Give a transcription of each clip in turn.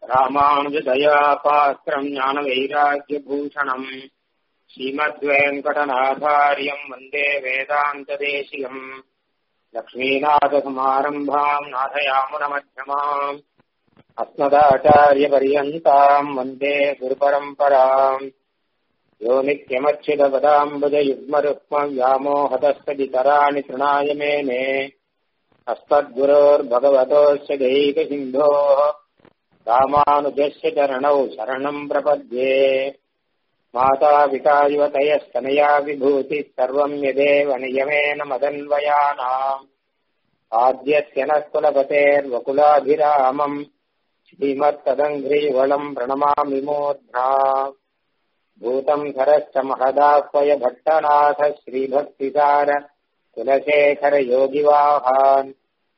ராமானுஜதயா பாத்திரம் ஞான வைராக்கியபூஷணம் ஸ்ரீமத்வேங்கடநாதாரியம் வந்தே வேதாந்ததேசிகம் லக்ஷ்மீநாதசமாரம்பாம் நாதயாமுனமध्यமாம் अस्मदाचार्यपर्यन्ताम् वन्दे गुरुपरम्पराम् यो नित्यमच्युतपदाम्बुजयुग्मरुक्मव्यामोहतस्तदितराणि तृणाय मेने अस्मद्गुरोर्भगवतोऽस्य दैकसिन्धोः रामानुजस्य चरणौ शरणम् प्रपद्ये मातापिता युवतयस्तनया विभूतिः सर्वम् यदेव नियमेन मदन्वयानाम् आद्यस्य नः कुलपतेर्वकुलाभिरामम् श्रीमत्तदङ्घ्रीवलम् प्रणमामि मूर्ध्ना भूतम् धरश्च महदाह्वय भट्टनाथ श्रीभक्तिसार कुलशेखर योगिवाहान्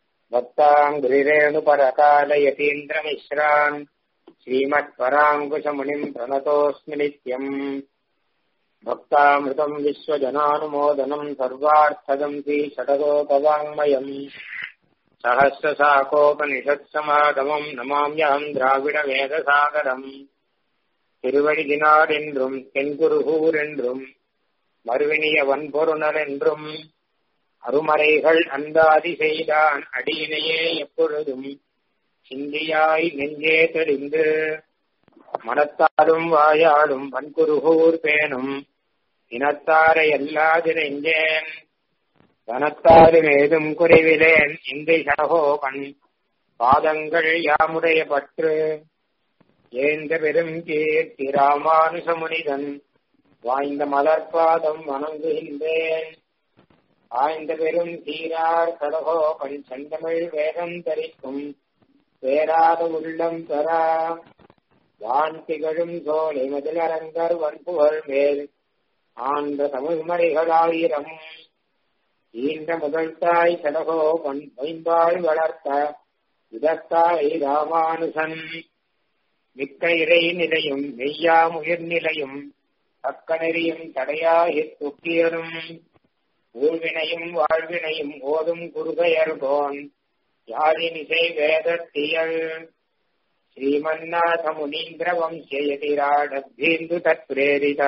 भक्ताङ्घ्रिरेणुपरकालयतीन्द्रमिश्रान् श्रीमत्पराङ्कुशमुनिम् प्रणतोऽस्मि नित्यम् भक्तामृतम् विश्वजनानुमोदनम् सर्वार्थदम् श्रीषटगोपवाङ्मयम् சகசிரசாகோபனிஷத்சமாகமம் நமாமியம் திராவிட வேதசாகரம் திருவழிதினார் என்றும் தென்குருகூர் என்றும் மறுவினிய வன்பொருணர் என்றும் அருமறைகள் அந்தாதி செய்தான் அடியினையே எப்பொழுதும் சிந்தியாய் நெஞ்சே தெளிந்து மனத்தாலும் வாயாலும் வன்குருகூர் பேணும் இனத்தாரை எல்லாது நெஞ்சேன் தனத்தாலும் ஏதும் குறைவிலேன் இந்த சகோபன் பாதங்கள் யாமுடைய பற்று ஏந்த பெரும் கீர்த்தி ராமானுசமுனிதன் வாய்ந்த மலர்பாதம் வணங்குகின்றேன் ஆய்ந்த பெரும் தீரார் கடகோபன் செந்தமிழ் வேதம் தரிக்கும் பேராத உள்ளம் பெறா வான் திகழும் சோலை மதிலரங்கர் வன்புகழ் மேல் ஆண்ட தமிழ்மறைகளாயிரம் ஈன்ற முதல் தாய் சடகோபன் வைம்பாள் வளர்த்த இதத்தாய் ராமானுசன் மிக்க இறை நிலையும் மெய்யாம் உயிர் நிலையும் தக்க நெறியும் தடையாகி துக்கியரும் ஊழ்வினையும் வாழ்வினையும் ஓதும் குருகையர்கோன் யாழினிசை வேதத்தியல் ஸ்ரீமன்னாத முனீந்திர வம்சயதிராடபீந்து தத்ரேரித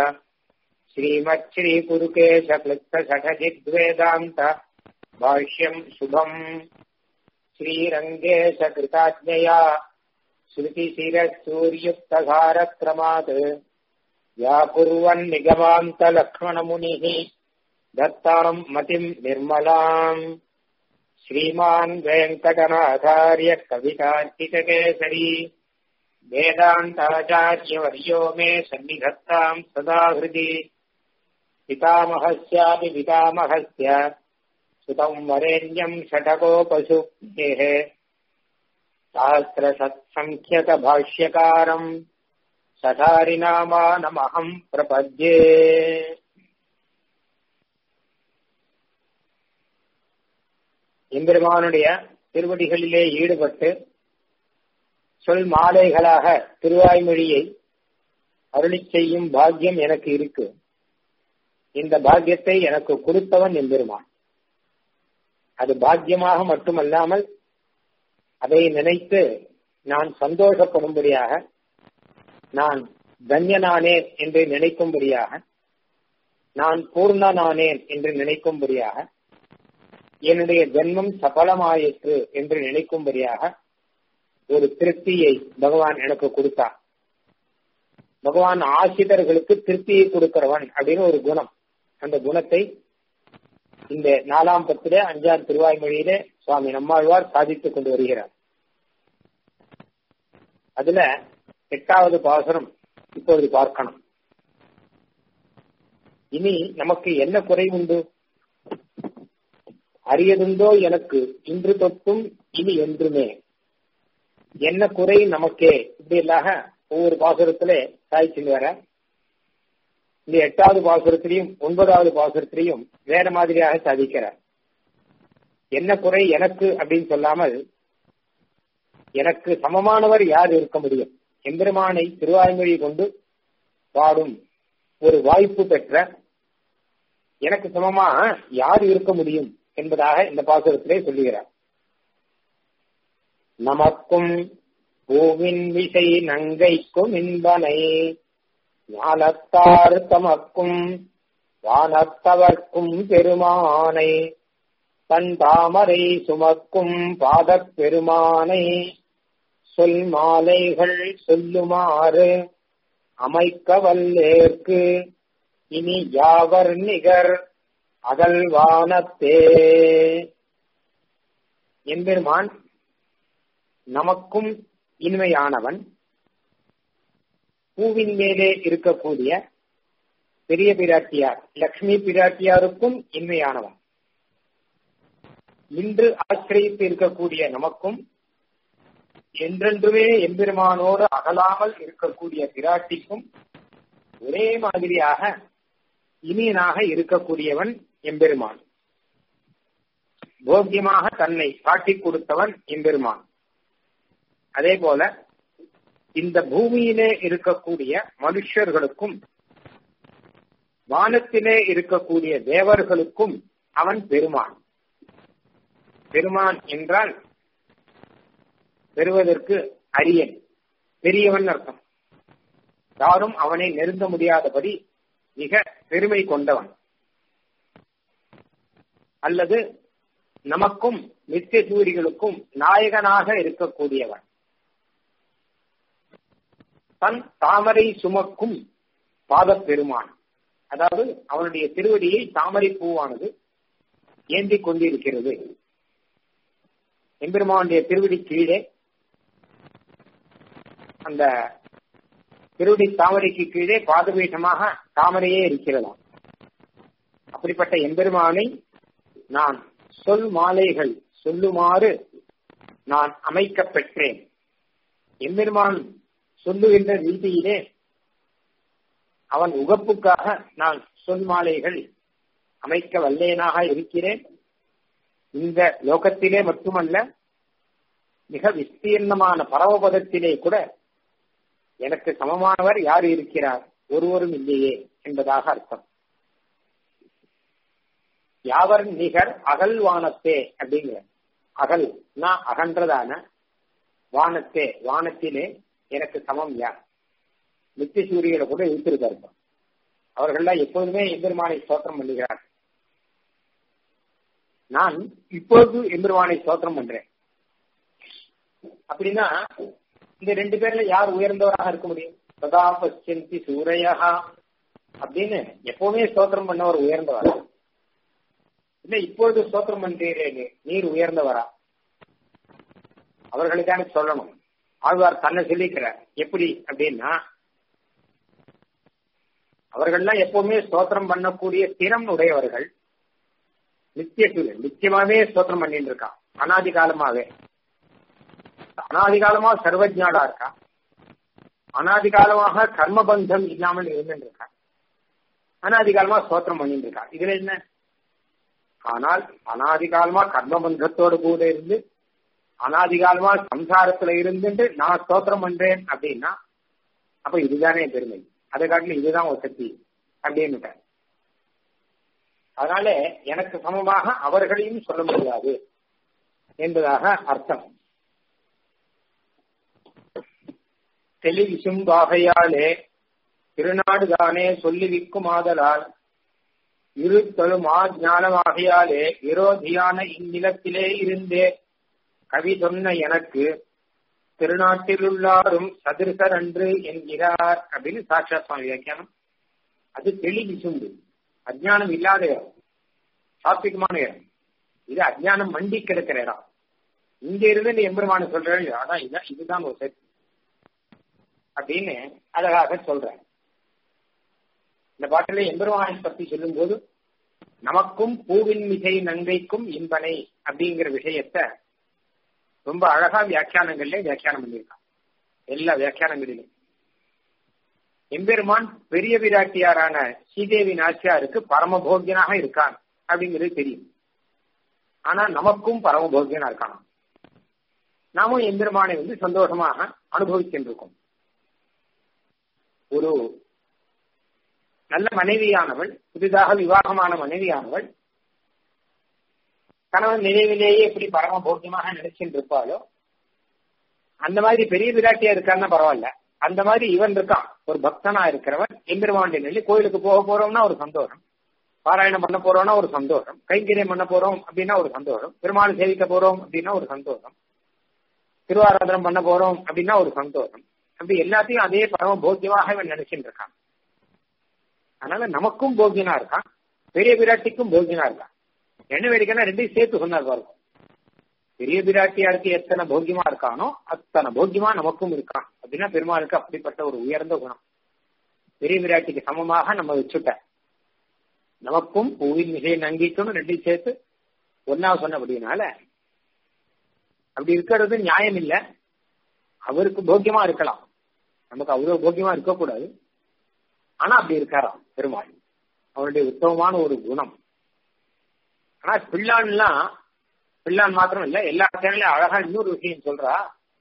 श्रीमच्छ्रीकुरुकेशक्लुप्तषठजिद्वेदान्त भाष्यम् शुभम् श्रीरङ्गेशकृताज्ञया श्रुतिशिरसूर्युक्तधारक्रमात् व्याकुर्वन्निगमान्तलक्ष्मणमुनिः दत्ताम् मतिम् निर्मलाम् श्रीमान् वेङ्कटनाथार्य कवितार्कितकेसरी वेदान्ताचार्यवर्यो मे सन्निधत्ताम् सदा हृदि पितामहस्यापि पितामहस्य सुतम् वरेण्यम् षटकोपसुप्तेः सहस्रसत्सङ्ख्यकभाष्यकारम् सठारिनामानमहम् प्रपद्ये எம்பெருமானுடைய திருவடிகளிலே ஈடுபட்டு சொல் மாலைகளாக திருவாய்மொழியை அருளி செய்யும் பாக்கியம் எனக்கு இருக்கு இந்த பாக்கியத்தை எனக்கு கொடுத்தவன் எம்பெருமான் அது பாக்கியமாக மட்டுமல்லாமல் அதை நினைத்து நான் சந்தோஷப்படும்படியாக நான் தன்யனானேன் என்று நினைக்கும்படியாக நான் பூர்ணனானேன் என்று நினைக்கும்படியாக என்னுடைய ஜென்மம் சபலமாயிற்று என்று நினைக்கும்படியாக ஒரு திருப்தியை பகவான் எனக்கு கொடுத்தார் பகவான் ஆசிரியர்களுக்கு திருப்தியை கொடுக்கிறவன் அப்படின்னு ஒரு குணம் அந்த குணத்தை இந்த நாலாம் பத்துல அஞ்சாம் திருவாய்மொழியிலே சுவாமி நம்மாழ்வார் சாதித்துக் கொண்டு வருகிறார் அதுல எட்டாவது பாசனம் இப்பொழுது பார்க்கணும் இனி நமக்கு என்ன குறை உண்டு அரியதுண்டோ எனக்கு இன்று தொட்டும் இனி என்றுமே என்ன குறை நமக்கே இப்படி இல்லாக ஒவ்வொரு பாசுரத்திலே சாய்ச்சின்னு வர இந்த எட்டாவது பாசுரத்திலையும் ஒன்பதாவது பாசுரத்திலையும் வேற மாதிரியாக சாதிக்கிறார் என்ன குறை எனக்கு அப்படின்னு சொல்லாமல் எனக்கு சமமானவர் யார் இருக்க முடியும் எம்பெருமானை திருவாய்மொழி கொண்டு பாடும் ஒரு வாய்ப்பு பெற்ற எனக்கு சமமாக யார் இருக்க முடியும் என்பதாக இந்த பாசுரத்திலே சொல்லுகிறார் நமக்கும் பூவின் விசை நங்கைக்கும் இன்பனை ஞானத்தார் தமக்கும் வானத்தவர்க்கும் பெருமானை தன் தாமரை சுமக்கும் பாதப் பெருமானை சொல் மாலைகள் சொல்லுமாறு அமைக்க வல்லேற்கு இனி யாவர் நிகர் அகல்வானத்தே எம்பெருமான் நமக்கும் இனிமையானவன் பூவின் மேலே இருக்கக்கூடிய பெரிய பிராட்டியார் லக்ஷ்மி பிராட்டியாருக்கும் இன்மையானவன் இன்று ஆசிரியத்து இருக்கக்கூடிய நமக்கும் என்றென்றுமே எம்பெருமானோடு அகலாமல் இருக்கக்கூடிய பிராட்டிக்கும் ஒரே மாதிரியாக இனியனாக இருக்கக்கூடியவன் எம்பெருமான் போக்கியமாக தன்னை காட்டிக் கொடுத்தவன் எம்பெருமான் அதே போல இந்த பூமியிலே இருக்கக்கூடிய மனுஷர்களுக்கும் வானத்திலே இருக்கக்கூடிய தேவர்களுக்கும் அவன் பெருமான் பெருமான் என்றால் பெறுவதற்கு அரியன் பெரியவன் அர்த்தம் யாரும் அவனை நெருங்க முடியாதபடி மிக பெருமை கொண்டவன் அல்லது நமக்கும் நித்திய சூரிகளுக்கும் நாயகனாக இருக்கக்கூடியவன் தன் தாமரை சுமக்கும் பாதப் பெருமான் அதாவது அவனுடைய திருவடியை தாமரை பூவானது ஏந்தி கொண்டிருக்கிறது எம்பெருமானுடைய திருவடி கீழே அந்த திருவடி தாமரைக்கு கீழே பாதபீட்டமாக தாமரையே இருக்கிறதாம் அப்படிப்பட்ட எம்பெருமானை நான் சொல் மாலைகள் சொல்லுமாறு நான் அமைக்க பெற்றேன் எம்பெருமான் சொல்லுகின்ற ரீதியிலே அவன் உகப்புக்காக நான் சொல் மாலைகள் அமைக்க வல்லேனாக இருக்கிறேன் இந்த லோகத்திலே மட்டுமல்ல மிக விஸ்தீர்ணமான பரமபதத்திலே கூட எனக்கு சமமானவர் யார் இருக்கிறார் ஒருவரும் இல்லையே என்பதாக அர்த்தம் யாவர் நிகர் அகல் வானத்தே அப்படிங்கிற அகல் நான் அகன்றதான வானத்தே வானத்திலே எனக்கு சமம் யார் நித்திய சூரியனை கூட இழுத்திருக்காரு அவர்கள்லாம் எப்போதுமே எம்பெருமானை சோத்திரம் பண்ணுகிறார் நான் இப்போது எம்பெருமானை சோத்திரம் பண்றேன் அப்படின்னா இந்த ரெண்டு பேர்ல யார் உயர்ந்தவராக இருக்க முடியும் சதா பச்சந்தி சூரையா அப்படின்னு எப்பவுமே ஸ்தோத்திரம் பண்ணவர் உயர்ந்தவரா இல்ல இப்பொழுது ஸ்தோத்திரம் பண்றீரே நீர் உயர்ந்தவரா அவர்களுக்கான சொல்லணும் ஆழ்வார் தன்னை சொல்லிக்கிறார் எப்படி அப்படின்னா அவர்கள்லாம் எப்பவுமே ஸ்தோத்திரம் பண்ணக்கூடிய திறம் உடையவர்கள் நித்திய சூரியன் நித்தியமாவே ஸ்தோத்திரம் பண்ணிட்டு இருக்கான் அனாதி காலமாவே அனாதி காலமா சர்வஜாடா இருக்கா அனாதி காலமாக கர்மபந்தம் இல்லாமல் இருந்துட்டு இருக்கா அனாதி காலமா ஸ்தோத்திரம் பண்ணிட்டு இருக்கா இதுல என்ன ஆனால் அனாதி காலமா கர்மபந்தத்தோடு கூட இருந்து அனாதி காலமா சம்சாரத்துல இருந்துட்டு நான் ஸ்தோத்திரம் பண்றேன் அப்படின்னா அப்ப இதுதானே பெருமை அதை காட்டிலும் இதுதான் ஒரு சக்தி அப்படின்னு அதனால எனக்கு சமமாக அவர்களையும் சொல்ல முடியாது என்பதாக அர்த்தம் தெளிவிசும் வாகையாலே திருநாடுதானே சொல்லி விக்கும் ஆதலால் இருத்தலும் ஞானமாகையாலே விரோதியான இந்நிலத்திலே இருந்தே கவி சொன்ன எனக்கு திருநாட்டிலுள்ளாரும் சதுர்சர் அன்று என்கிறார் அப்படின்னு சாட்சா சுவாமி வியாக்கியானம் அது தெளி விசும்பு அஜானம் இல்லாத இடம் சாத்விகமான இடம் இது அஜானம் மண்டி கிடக்கிற இடம் இங்க இருந்து எம்பெருமான சொல்றேன் அதான் இதான் இதுதான் ஒரு சக்தி அப்படின்னு அழகாக சொல்றேன் இந்த பாட்டில எம்பெருமானை பத்தி சொல்லும் போது நமக்கும் பூவின் மிகை நங்கைக்கும் இன்பனை அப்படிங்கிற விஷயத்த ரொம்ப அழகா வியாக்கியானங்கள்ல வியாக்கியானம் பண்ணியிருக்கான் எல்லா வியாக்கியானங்களிலும் எம்பெருமான் பெரிய விராட்டியாரான ஸ்ரீதேவி நாச்சியாருக்கு பரமபோக்கியனாக இருக்கான் அப்படிங்கிறது தெரியும் ஆனா நமக்கும் பரமபோக்கியனா இருக்கான் நாமும் எம்பெருமானை வந்து சந்தோஷமாக அனுபவிக்கின்றிருக்கோம் ஒரு நல்ல மனைவியானவள் புதிதாக விவாகமான மனைவியானவள் கணவன் நினைவிலேயே எப்படி பரம போக்கியமாக நினைச்சுட்டு இருப்பாளோ அந்த மாதிரி பெரிய விராட்டியா இருக்கான்னா பரவாயில்ல அந்த மாதிரி இவன் இருக்கான் ஒரு பக்தனா இருக்கிறவன் எம்பெருமாண்டி நெல்லி கோயிலுக்கு போக போறோம்னா ஒரு சந்தோஷம் பாராயணம் பண்ண போறோம்னா ஒரு சந்தோஷம் கைங்கரியம் பண்ண போறோம் அப்படின்னா ஒரு சந்தோஷம் பெருமாள் சேவிக்க போறோம் அப்படின்னா ஒரு சந்தோஷம் திருவாராதனம் பண்ண போறோம் அப்படின்னா ஒரு சந்தோஷம் அப்படி எல்லாத்தையும் அதே பரம போக்கியமாக இவன் நினைச்சுட்டு இருக்கான் அதனால நமக்கும் போக்கியனா இருக்கான் பெரிய விராட்டிக்கும் போக்கியனா இருக்கான் என்ன வேடிக்கைன்னா ரெண்டையும் சேர்த்து சொன்னார் பாருங்க பெரிய பிராட்டியாருக்கு எத்தனை போக்கியமா இருக்கானோ அத்தனை போக்கியமா நமக்கும் இருக்கான் அப்படின்னா பெருமாளுக்கு அப்படிப்பட்ட ஒரு உயர்ந்த குணம் பெரிய விராட்டிக்கு சமமாக நம்ம வச்சுட்ட நமக்கும் பூவின் மிகை நங்கிக்கணும் ரெண்டையும் சேர்த்து ஒன்னா சொன்னபடினால அப்படி இருக்கிறது நியாயம் இல்ல அவருக்கு போக்கியமா இருக்கலாம் நமக்கு அவ்வளவு போக்கியமா இருக்கக்கூடாது ஆனா அப்படி இருக்காராம் பெருமாள் அவருடைய உத்தமமான ஒரு குணம் ஆனா பிள்ளான்லாம் பிள்ளான் மாத்திரம் இல்ல எல்லா சேனலையும் அழகா இன்னொரு விஷயம் சொல்றா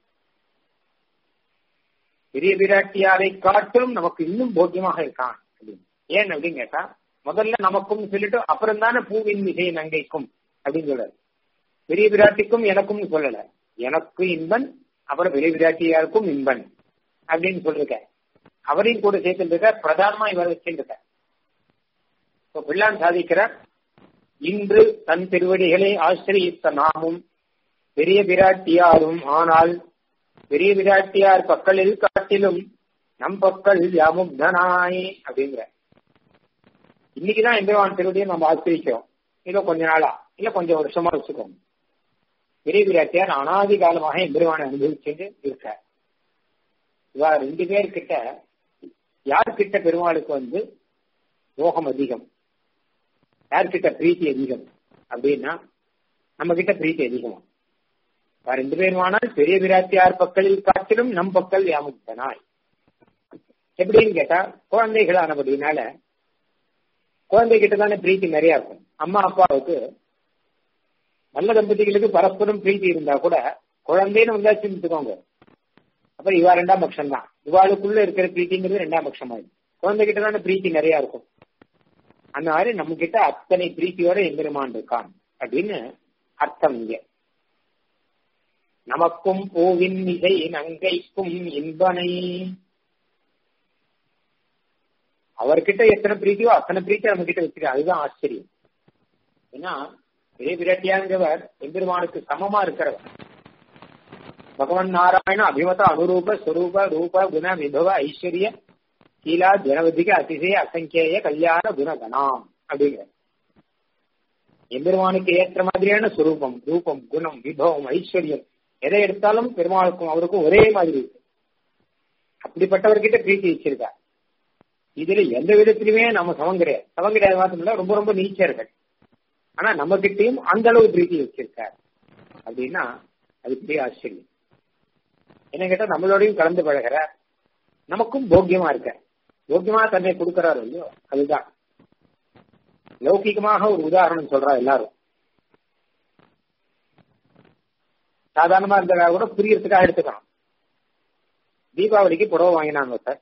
பெரிய பிராட்டியாரை காட்டிலும் நமக்கு இன்னும் போக்கியமாக இருக்கான் அப்படின்னு ஏன் அப்படின்னு கேட்டா முதல்ல நமக்கும் சொல்லிட்டு அப்புறம் தானே பூவின் மிகை நங்கைக்கும் அப்படின்னு சொல்றாரு பெரிய பிராட்டிக்கும் எனக்கும் சொல்லல எனக்கு இன்பன் அப்புறம் பெரிய பிராட்டியாருக்கும் இன்பன் அப்படின்னு சொல்லிருக்க அவரையும் கூட சேர்த்துருக்க பிரதானமா இவர் வச்சிருக்க இப்போ பிள்ளான் சாதிக்கிறார் இன்று தன் திருவடிகளை ஆசிரியித்த நாமும் பெரிய பிராட்டியாரும் ஆனால் பெரிய பிராட்டியார் பக்கலில் காட்டிலும் நம் பக்கல் யாமுக்தனாய் அப்படிங்கிற இன்னைக்குதான் எம்பெருமான் திருவடியை நம்ம ஆசிரிக்கிறோம் இல்ல கொஞ்ச நாளா இல்ல கொஞ்சம் வருஷமா வச்சுக்கோங்க பெரிய பிராட்டியார் அனாதி காலமாக எம்பெருமானை அனுபவிச்சுட்டு இருக்க இவா ரெண்டு பேர்கிட்ட யார்கிட்ட பெருமாளுக்கு வந்து மோகம் அதிகம் யார்கிட்ட பிரீத்தி அதிகம் அப்படின்னா நம்ம கிட்ட பிரீத்தி அதிகமா ரெண்டு பேருமானால் பெரிய பிராட்டியார் பக்கலில் காட்டிலும் நம் பக்கல் யாமுக்தனாய் எப்படின்னு கேட்டா குழந்தைகளானபடினால குழந்தை கிட்ட தானே பிரீத்தி நிறைய இருக்கும் அம்மா அப்பாவுக்கு நல்ல தம்பதிகளுக்கு பரஸ்பரம் பிரீத்தி இருந்தா கூட குழந்தைன்னு வந்தாச்சுன்னு எடுத்துக்கோங்க அப்புறம் இவா ரெண்டாம் பட்சம் தான் இவாளுக்குள்ள இருக்கிற பிரீத்திங்கிறது ரெண்டாம் பட்சம் ஆயிடும் குழந்தை கிட்ட தானே பிரீத்தி நிறைய இருக்கும் அந்த மாதிரி நம்ம கிட்ட அத்தனை பிரீத்தியோட எம்பெருமான் இருக்கான் அப்படின்னு அர்த்தம் இங்க நமக்கும் பூவின் மிகை நங்கைக்கும் இன்பனை அவர்கிட்ட எத்தனை பிரீத்தியோ அத்தனை பிரீத்தி நம்ம கிட்ட வச்சிருக்க அதுதான் ஆச்சரியம் ஏன்னா பெரிய விரட்டியாங்கிறவர் எம்பெருமானுக்கு சமமா இருக்கிறவர் பகவான் நாராயண அபிமத அனுரூப ஸ்வரூப ரூப குண விபவ ஐஸ்வர்ய கீழா ஜனவதிக அதிசய அசங்கேய கல்யாண குணகணாம் அப்படிங்கிற எம்பெருமானுக்கு ஏற்ற மாதிரியான சுரூபம் ரூபம் குணம் விபவம் ஐஸ்வர்யம் எதை எடுத்தாலும் பெருமாளுக்கும் அவருக்கும் ஒரே மாதிரி இருக்கு அப்படிப்பட்டவர்கிட்ட பிரீத்தி வச்சிருக்கார் இதுல எந்த விதத்திலுமே நம்ம சமம் கிடையாது சமம் கிடையாது மாத்திரம் இல்ல ரொம்ப ரொம்ப நீச்சர்கள் ஆனா நம்ம கிட்டையும் அந்த அளவு பிரீத்தி வச்சிருக்கார் அப்படின்னா அது பெரிய ஆச்சரியம் என்ன கேட்டா நம்மளோடையும் கலந்து பழகிற நமக்கும் போக்கியமா இருக்க போக்கியமா தன்னை கொடுக்கிறார் இல்லையோ அதுதான் லௌகிகமாக ஒரு உதாரணம் சொல்றா எல்லாரும் சாதாரணமா இருந்ததா கூட புரியறதுக்காக எடுத்துக்கணும் தீபாவளிக்கு புடவை வாங்கினாங்க சார்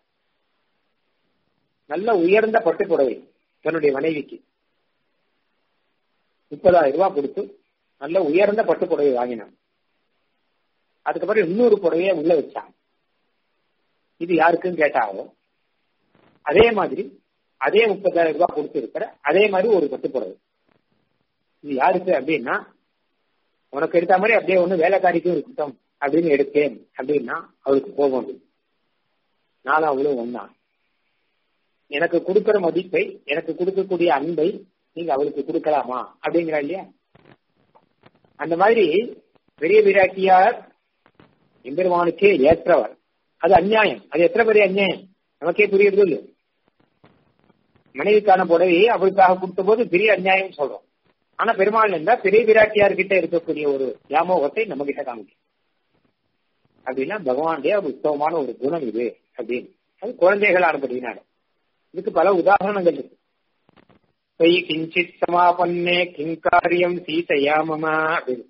நல்ல உயர்ந்த பட்டு புடவை தன்னுடைய மனைவிக்கு முப்பதாயிரம் ரூபாய் கொடுத்து நல்ல உயர்ந்த பட்டு புடவை வாங்கினான் அதுக்கப்புறம் இன்னொரு புடவைய உள்ள வச்சாங்க இது யாருக்குன்னு கேட்டாவோ அதே மாதிரி அதே முப்பதாயிரம் ரூபாய் கொடுத்து இருக்கிற அதே மாதிரி ஒரு பட்டு புடவை இது யாருக்கு அப்படின்னா உனக்கு எடுத்த மாதிரி அப்படியே ஒண்ணு வேலைக்காரிக்கும் இருக்கட்டும் அப்படின்னு எடுத்தேன் அப்படின்னா அவளுக்கு கோபம் வந்து நானும் அவளும் ஒன்னா எனக்கு கொடுக்கிற மதிப்பை எனக்கு கொடுக்கக்கூடிய அன்பை நீங்க அவளுக்கு கொடுக்கலாமா அப்படிங்கிறா இல்லையா அந்த மாதிரி பெரிய விராட்டியார் எம்பெருமானுக்கே ஏற்றவர் அது அநியாயம் அது எத்தனை பெரிய அநியாயம் நமக்கே புரியுறது இல்லை மனைவிக்கான புடவையை அவளுக்காக கொடுத்த போது பெரிய அநியாயம் சொல்றோம் ஆனா பெருமாள் இருந்தா பெரிய விராட்டியார் கிட்ட இருக்கக்கூடிய ஒரு வியாமோகத்தை நம்ம கிட்ட காமிக்கும் அப்படின்னா பகவானுடைய ஒரு உத்தமமான ஒரு குணம் இது அப்படின்னு அது குழந்தைகளானபடினால இதுக்கு பல உதாரணங்கள் இருக்கு பொய் கிஞ்சித் சமாபன்னே கிங்காரியம் சீதையாமமா அப்படின்னு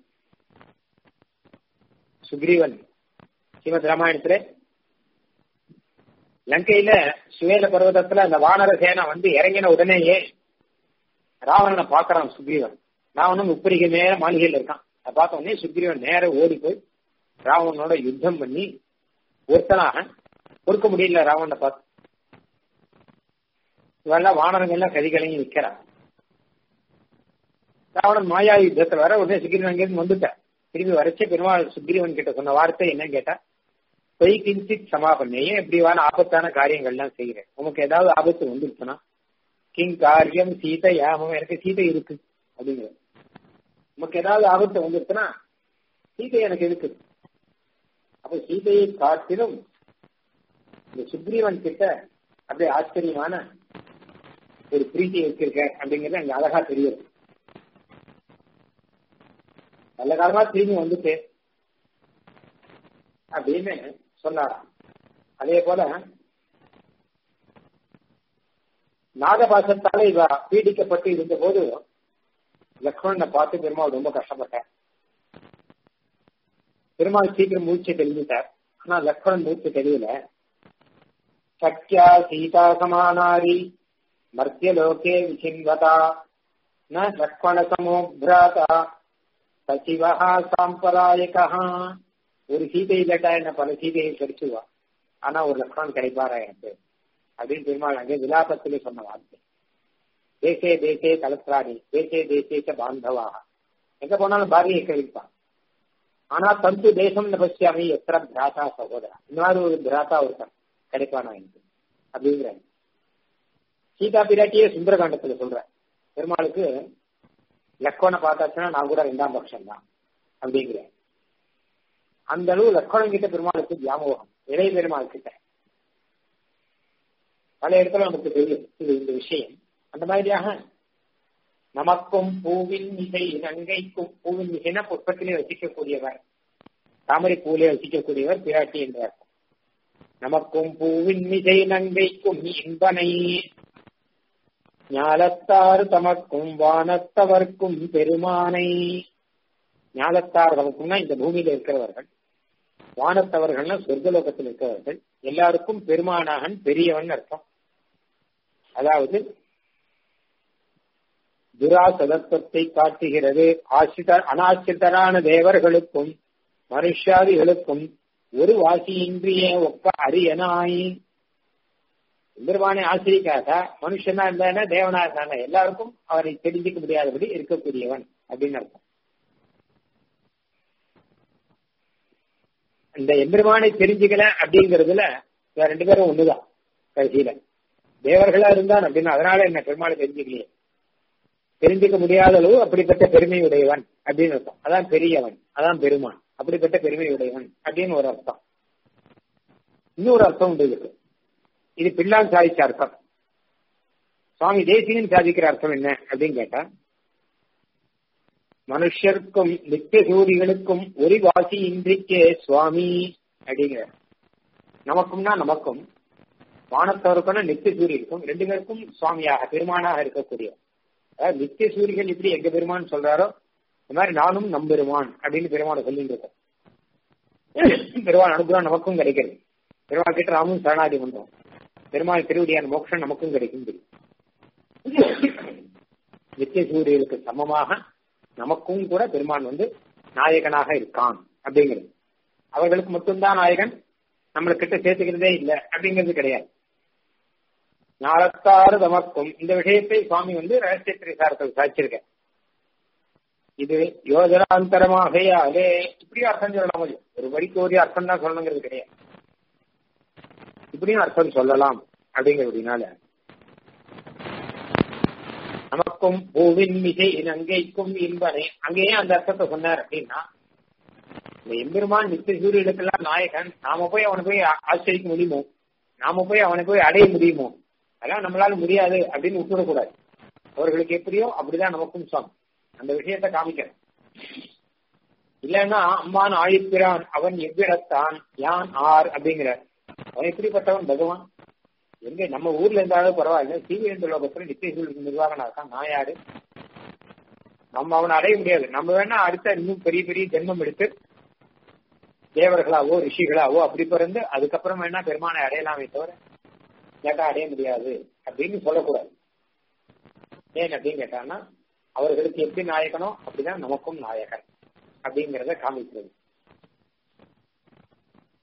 சுக்ரீவன் ஸ்ரீமத் ராமாயணத்துல லங்கையில சுவேல பர்வதத்துல அந்த வானர சேனை வந்து இறங்கின உடனேயே ராவணனை பாக்குறான் சுக்ரீவன் ராவணன் உப்பரிகை நேர மாளிகையில் இருக்கான் அதை பார்த்த உடனே சுக்ரீவன் நேர ஓடி போய் ராவணனோட யுத்தம் பண்ணி ஒருத்தனாக பொறுக்க முடியல ராவணனை பார்த்து இவெல்லாம் வானரங்கள்லாம் கதிகளையும் நிக்கிறான் ராவணன் மாயா யுத்தத்துல வர உடனே சுக்ரீவன் அங்கிருந்து வந்துட்டார் திரும்பி வரைச்சே பெருமாள் சுக்ரீவன் கிட்ட சொன்ன வார்த்தை என்னன்னு கேட்டா பொய் கிஞ்சித் சமாபன்ன ஏன் இப்படிவான ஆபத்தான காரியங்கள்லாம் செய்கிறேன் உனக்கு ஏதாவது ஆபத்து வந்துருச்சுன்னா கிங் காரியம் சீதை யாமம் எனக்கு சீதை இருக்கு அப்படிங்கிறது உனக்கு ஏதாவது ஆபத்து வந்துருச்சுன்னா சீதை எனக்கு இருக்கு அப்ப சீதையை காட்டிலும் இந்த சுக்ரீவன் கிட்ட அப்படியே ஆச்சரியமான ஒரு பிரீத்தியை வச்சிருக்க அப்படிங்கறது அங்க அழகா தெரியுது நல்ல காலமா திரும்பி வந்துட்டு அப்படின்னு சொன்னாராம் அதே போல நாகபாசத்தால இவ பீடிக்கப்பட்டு இருந்த போது லக்ஷ்மணனை பார்த்து பெருமாள் ரொம்ப கஷ்டப்பட்டார் பெருமாள் சீக்கிரம் மூச்சு தெளிஞ்சிட்டார் ஆனா லக்ஷ்மணன் மூச்சு தெரியல சக்கியா சீதா சமானாரி மர்த்தியலோகே விசின்வதா ந லக்ஷ்மண சமோ பிராதா சசிவஹா சாம்பராயகா ஒரு சீதை இல்லாட்டா என்ன பல சீதையை கிடைச்சுவா ஆனா ஒரு லக்ஷ்மணன் கிடைப்பாரா எனக்கு அப்படின்னு பெருமாள் அங்கே விலாபத்திலே சொன்ன வார்த்தை தேசே தேசே கலத்ராணி தேசே தேசேச்ச பாந்தவாக எங்க போனாலும் பாரதியை கழிப்பான் ஆனா தந்து தேசம் பசியாமி எத்தனை பிராதா சகோதரா இந்த மாதிரி ஒரு பிராதா ஒருத்தன் கிடைப்பானா எனக்கு அப்படிங்கிற சீதா பிராட்டியே சுந்தரகாண்டத்துல சொல்ற பெருமாளுக்கு லக்ஷ்மண பார்த்தாச்சுன்னா நான் கூட ரெண்டாம் பட்சம் தான் அப்படிங்கிற அந்த அளவு லக்ஷ்மணன் கிட்ட பெருமாளுக்கு வியாமோகம் இளைய பெருமாள் கிட்ட பல இடத்துல நமக்கு தெரியும் இது இந்த விஷயம் அந்த மாதிரியாக நமக்கும் பூவின் இசை நங்கைக்கும் பூவின் இசைனா புஷ்பத்திலே வசிக்கக்கூடியவர் தாமரை பூவிலே வசிக்கக்கூடியவர் பிராட்டி என்றார் நமக்கும் பூவின் இசை நங்கைக்கும் இன்பனை ஞாலத்தார் தமக்கும் வானத்தவர்க்கும் பெருமானை ஞாலத்தார் தமக்கும்னா இந்த பூமியில இருக்கிறவர்கள் வானத்தவர்கள்னா சொர்க்கலோகத்தில் இருக்கிறவர்கள் எல்லாருக்கும் பெருமானாகன் பெரியவன் அர்த்தம் அதாவது துராசதத்துவத்தை காட்டுகிறது ஆசிரித அனாசிரிதரான தேவர்களுக்கும் மனுஷாதிகளுக்கும் ஒரு வாசியின்றிய ஒக்க அரியனாய் பெருமானை ஆசிரிக்காத மனுஷனா இருந்தானே தேவனா இருந்தானே எல்லாருக்கும் அவரை தெரிஞ்சுக்க முடியாதபடி இருக்கக்கூடியவன் அப்படின்னு அர்த்தம் இந்த எம்பெருமானை தெரிஞ்சுக்கல அப்படிங்கறதுல ரெண்டு பேரும் ஒண்ணுதான் கடைசியில தேவர்களா இருந்தான் அப்படின்னு அதனால என்ன பெருமாளை தெரிஞ்சுக்கலையே தெரிஞ்சுக்க முடியாத அளவு அப்படிப்பட்ட பெருமை உடையவன் அப்படின்னு அர்த்தம் அதான் பெரியவன் அதான் பெருமான் அப்படிப்பட்ட பெருமை உடையவன் அப்படின்னு ஒரு அர்த்தம் இன்னொரு அர்த்தம் உண்டு இதுக்கு இது பிள்ளான் சாதிச்ச அர்த்தம் சுவாமி தேசியன் சாதிக்கிற அர்த்தம் என்ன அப்படின்னு கேட்டா மனுஷருக்கும் நித்திய சூரிகளுக்கும் ஒரு வாசி இன்றிக்கே சுவாமி அப்படிங்கிற நமக்கும்னா நமக்கும் வானத்தவருக்கும் நித்திய சூரியனுக்கும் ரெண்டு பேருக்கும் சுவாமியாக பெருமானாக இருக்கக்கூடிய அதாவது நித்திய சூரிகள் இப்படி எங்க பெருமான் சொல்றாரோ இந்த மாதிரி நானும் நம்பெருமான் அப்படின்னு பெருமானை சொல்லிட்டு இருக்கோம் பெருமாள் அனுகிரகம் நமக்கும் கிடைக்கிறது பெருமாள் கிட்ட ராமும் சரணாதி பண்றோம் பெருமாள் திருவடியான மோட்சம் நமக்கும் கிடைக்கும் நித்திய சூரியனுக்கு சமமாக நமக்கும் கூட பெருமான் வந்து நாயகனாக இருக்கான் அப்படிங்கிறது அவர்களுக்கு மட்டும்தான் நாயகன் நம்மளை கிட்ட சேர்த்துக்கிறதே இல்லை அப்படிங்கிறது கிடையாது நாளத்தாறு தமக்கும் இந்த விஷயத்தை சுவாமி வந்து ரகசிய திரைசாரத்தில் சாய்ச்சிருக்க இது யோஜனாந்தரமாகையாலே இப்படியும் அர்த்தம் சொல்லலாம் முடியும் ஒரு வரிக்கு ஒரு அர்த்தம் தான் சொல்லணுங்கிறது கிடையாது இப்படியும் அர்த்தம் சொல்லலாம் அப்படிங்கிறதுனால நமக்கும் பூவின் மிகை அங்கைக்கும் இன்பனை அங்கேயே அந்த அர்த்தத்தை சொன்னார் அப்படின்னா இந்த எம்பெருமான் நித்திய சூரியனுக்கெல்லாம் நாயகன் நாம போய் அவனை போய் ஆச்சரிக்க முடியுமோ நாம போய் அவனை போய் அடைய முடியுமோ அதெல்லாம் நம்மளால முடியாது அப்படின்னு விட்டுவிடக்கூடாது அவர்களுக்கு எப்படியோ அப்படிதான் நமக்கும் சொம் அந்த விஷயத்த காமிக்கிறேன் இல்லைன்னா அம்மான் ஆழிப்பிரான் அவன் எவ்விடத்தான் யான் ஆர் அப்படிங்கிற அவன் எப்படிப்பட்டவன் பகவான் எங்க நம்ம ஊர்ல இருந்தாலும் பரவாயில்ல சீவியந்த லோகத்துல நித்திய நிர்வாகனா இருக்கான் நான் யாரு நம்ம அவனை அடைய முடியாது நம்ம வேணா அடுத்த இன்னும் பெரிய பெரிய ஜென்மம் எடுத்து தேவர்களாவோ ரிஷிகளாவோ அப்படி பிறந்து அதுக்கப்புறம் வேணா பெருமானை அடையலாமே தவிர கேட்டா அடைய முடியாது அப்படின்னு சொல்லக்கூடாது ஏன் அப்படின்னு கேட்டான்னா அவர்களுக்கு எப்படி நாயகனோ அப்படிதான் நமக்கும் நாயகன் அப்படிங்கிறத காமிக்கிறது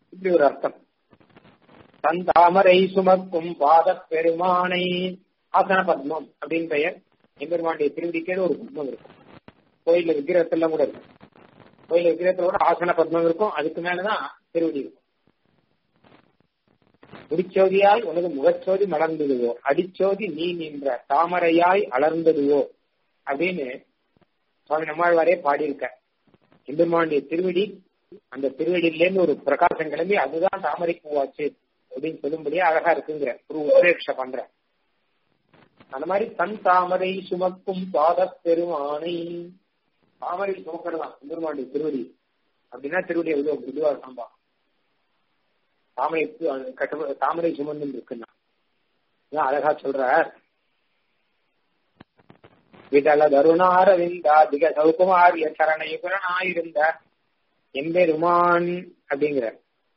இப்படி ஒரு அர்த்தம் தன் தாமரை சுமக்கும் பாத பெருமானை ஆசன பத்மம் அப்படின்னு பெயர் எம்பெருமானுடைய திருவடிக்கே ஒரு பத்மம் இருக்கும் கோயில விக்கிரகத்துல கூட இருக்கும் கோயில விக்கிரகத்துல கூட ஆசன பத்மம் இருக்கும் அதுக்கு மேலதான் திருவடி இருக்கும் முடிச்சோதியாய் உனது முகச்சோதி மலர்ந்ததுவோ அடிச்சோதி நீ நின்ற தாமரையாய் அலர்ந்ததுவோ அப்படின்னு சுவாமி நம்மாழ்வாரே பாடியிருக்க எம்பெருமானுடைய திருவடி அந்த திருவடியிலேருந்து ஒரு பிரகாசம் கிளம்பி அதுதான் தாமரை பூவாச்சு அப்படின்னு சொல்லும்படியே அழகா இருக்குங்கிற ஒரு உத்ரேட்ச பண்ற அந்த மாதிரி தன் தாமரை சுமக்கும் பாத பெருமானை தாமரை சுமக்கிறதான் எம்பெருமானுடைய திருவடி அப்படின்னா திருவடி எவ்வளவு இதுவா இருக்காம்பா தாமரை கட்ட தாமரை சுமந்து இருக்குன்னா அழகா சொல்ற விடல தருணாரவிந்தா திக சௌகுமாரிய சரணயுகனாயிருந்த எம்பெருமான் அப்படிங்கிற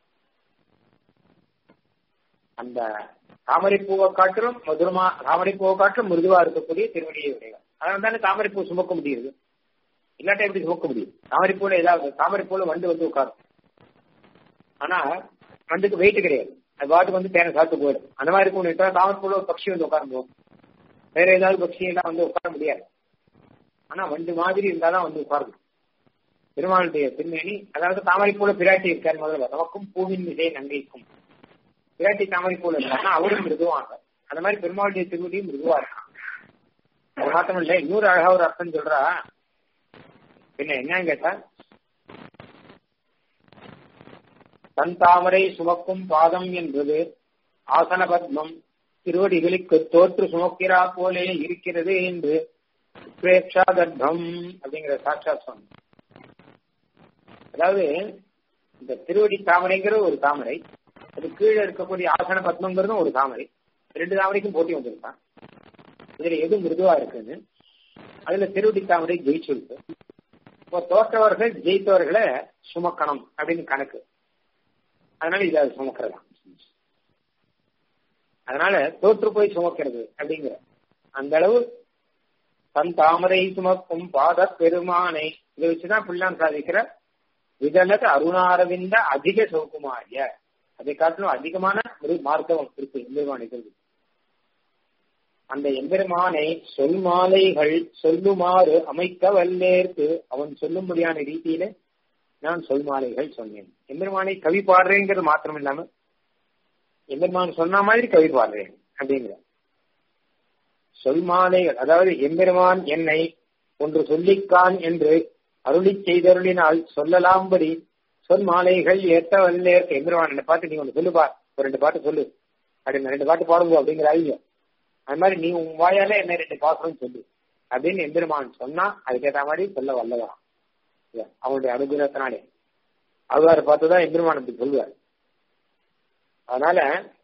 அந்த தாமரை பூவை காட்டிலும் மதுரமா தாமரை பூவை காட்டிலும் மிருதுவா இருக்கக்கூடிய திருவடியை உடையவர் அதனால தானே தாமரை பூ சுமக்க முடியுது இல்லாட்டா எப்படி சுமக்க முடியும் தாமரை பூல ஏதாவது தாமரை பூல வண்டு வந்து உட்காரும் ஆனா வண்டுக்கு வெயிட் கிடையாது அது பாட்டுக்கு வந்து தேனை சாப்பிட்டு போயிடும் அந்த மாதிரி இருக்கும் தாமரை பூல ஒரு பட்சி வந்து உட்காரணும் வேற ஏதாவது பட்சி எல்லாம் வந்து உட்கார முடியாது ஆனா வண்டு மாதிரி இருந்தாதான் வந்து உட்காரணும் பெருமாளுடைய திருமேனி அதாவது தாமரை போல பிராட்டி இருக்கார் முதல்ல நமக்கும் பூவின் விதை நங்கைக்கும் பிராட்டி தாமரை போல இருக்காருன்னா அவரும் மிருதுவாங்க அந்த மாதிரி பெருமாளுடைய திருவடியும் மிருதுவா இருக்கான் அது மாத்திரம் இல்ல இன்னொரு அழகா ஒரு அர்த்தம் சொல்றா பின்ன என்னன்னு கேட்டா தன் தாமரை சுமக்கும் பாதம் என்பது ஆசன பத்மம் திருவடிகளுக்கு தோற்று சுமக்கிறா போலே இருக்கிறது என்று பிரேக்ஷா கர்ப்பம் அப்படிங்கிற சாட்சா சுவாமி அதாவது இந்த திருவடி தாமரைங்கிற ஒரு தாமரை அது கீழே இருக்கக்கூடிய ஆசன பத்மங்கிறதும் ஒரு தாமரை ரெண்டு தாமரைக்கும் போட்டி வந்திருக்கான் இதுல எது மிருதுவா இருக்குன்னு அதுல திருவடி தாமரை ஜெயிச்சிருக்கு இப்போ தோற்றவர்கள் ஜெயித்தவர்களை சுமக்கணும் அப்படின்னு கணக்கு அதனால இது அது சுமக்கிறதா அதனால தோற்று போய் சுமக்கிறது அப்படிங்கிற அந்த அளவு தன் தாமரை சுமக்கும் பாத பெருமானை இதை வச்சுதான் பிள்ளான் சாதிக்கிற விதலது அருணாரவிந்த அதிக சௌகுமாரிய அதை காட்டிலும் அதிகமான ஒரு மார்க்கம் இருக்கு எம்பெருமானை அந்த எம்பெருமானை சொல் மாலைகள் சொல்லுமாறு அமைக்க வல்லேற்கு அவன் சொல்லும்படியான ரீதியில நான் சொல் மாலைகள் சொன்னேன் எம்பெருமானை கவி பாடுறேங்கிறது மாத்திரம் இல்லாம எம்பெருமான் சொன்ன மாதிரி கவி பாடுறேன் அப்படிங்கிற சொல் மாலைகள் அதாவது எம்பெருமான் என்னை ஒன்று சொல்லிக்கான் என்று அருளி செய்தருளினால் சொல்லலாம்படி சொல் மாலைகள் ஏத்த வல்லேற்க எம்பெருமான் என்னை பாட்டு நீ ஒன்று சொல்லுப்பா ஒரு ரெண்டு பாட்டு சொல்லு அப்படின்னு ரெண்டு பாட்டு பாடுங்க அப்படிங்கிற ஐயோ அது மாதிரி நீ உன் வாயால என்ன ரெண்டு பாசனம் சொல்லு அப்படின்னு எம்பெருமான் சொன்னா அதுக்கேற்ற மாதிரி சொல்ல வல்லவரான் அவனுடைய அனுகிரகத்தினாலே அவ்வாறு பார்த்துதான் எம்பெருமான் அப்படி சொல்லுவார் அதனால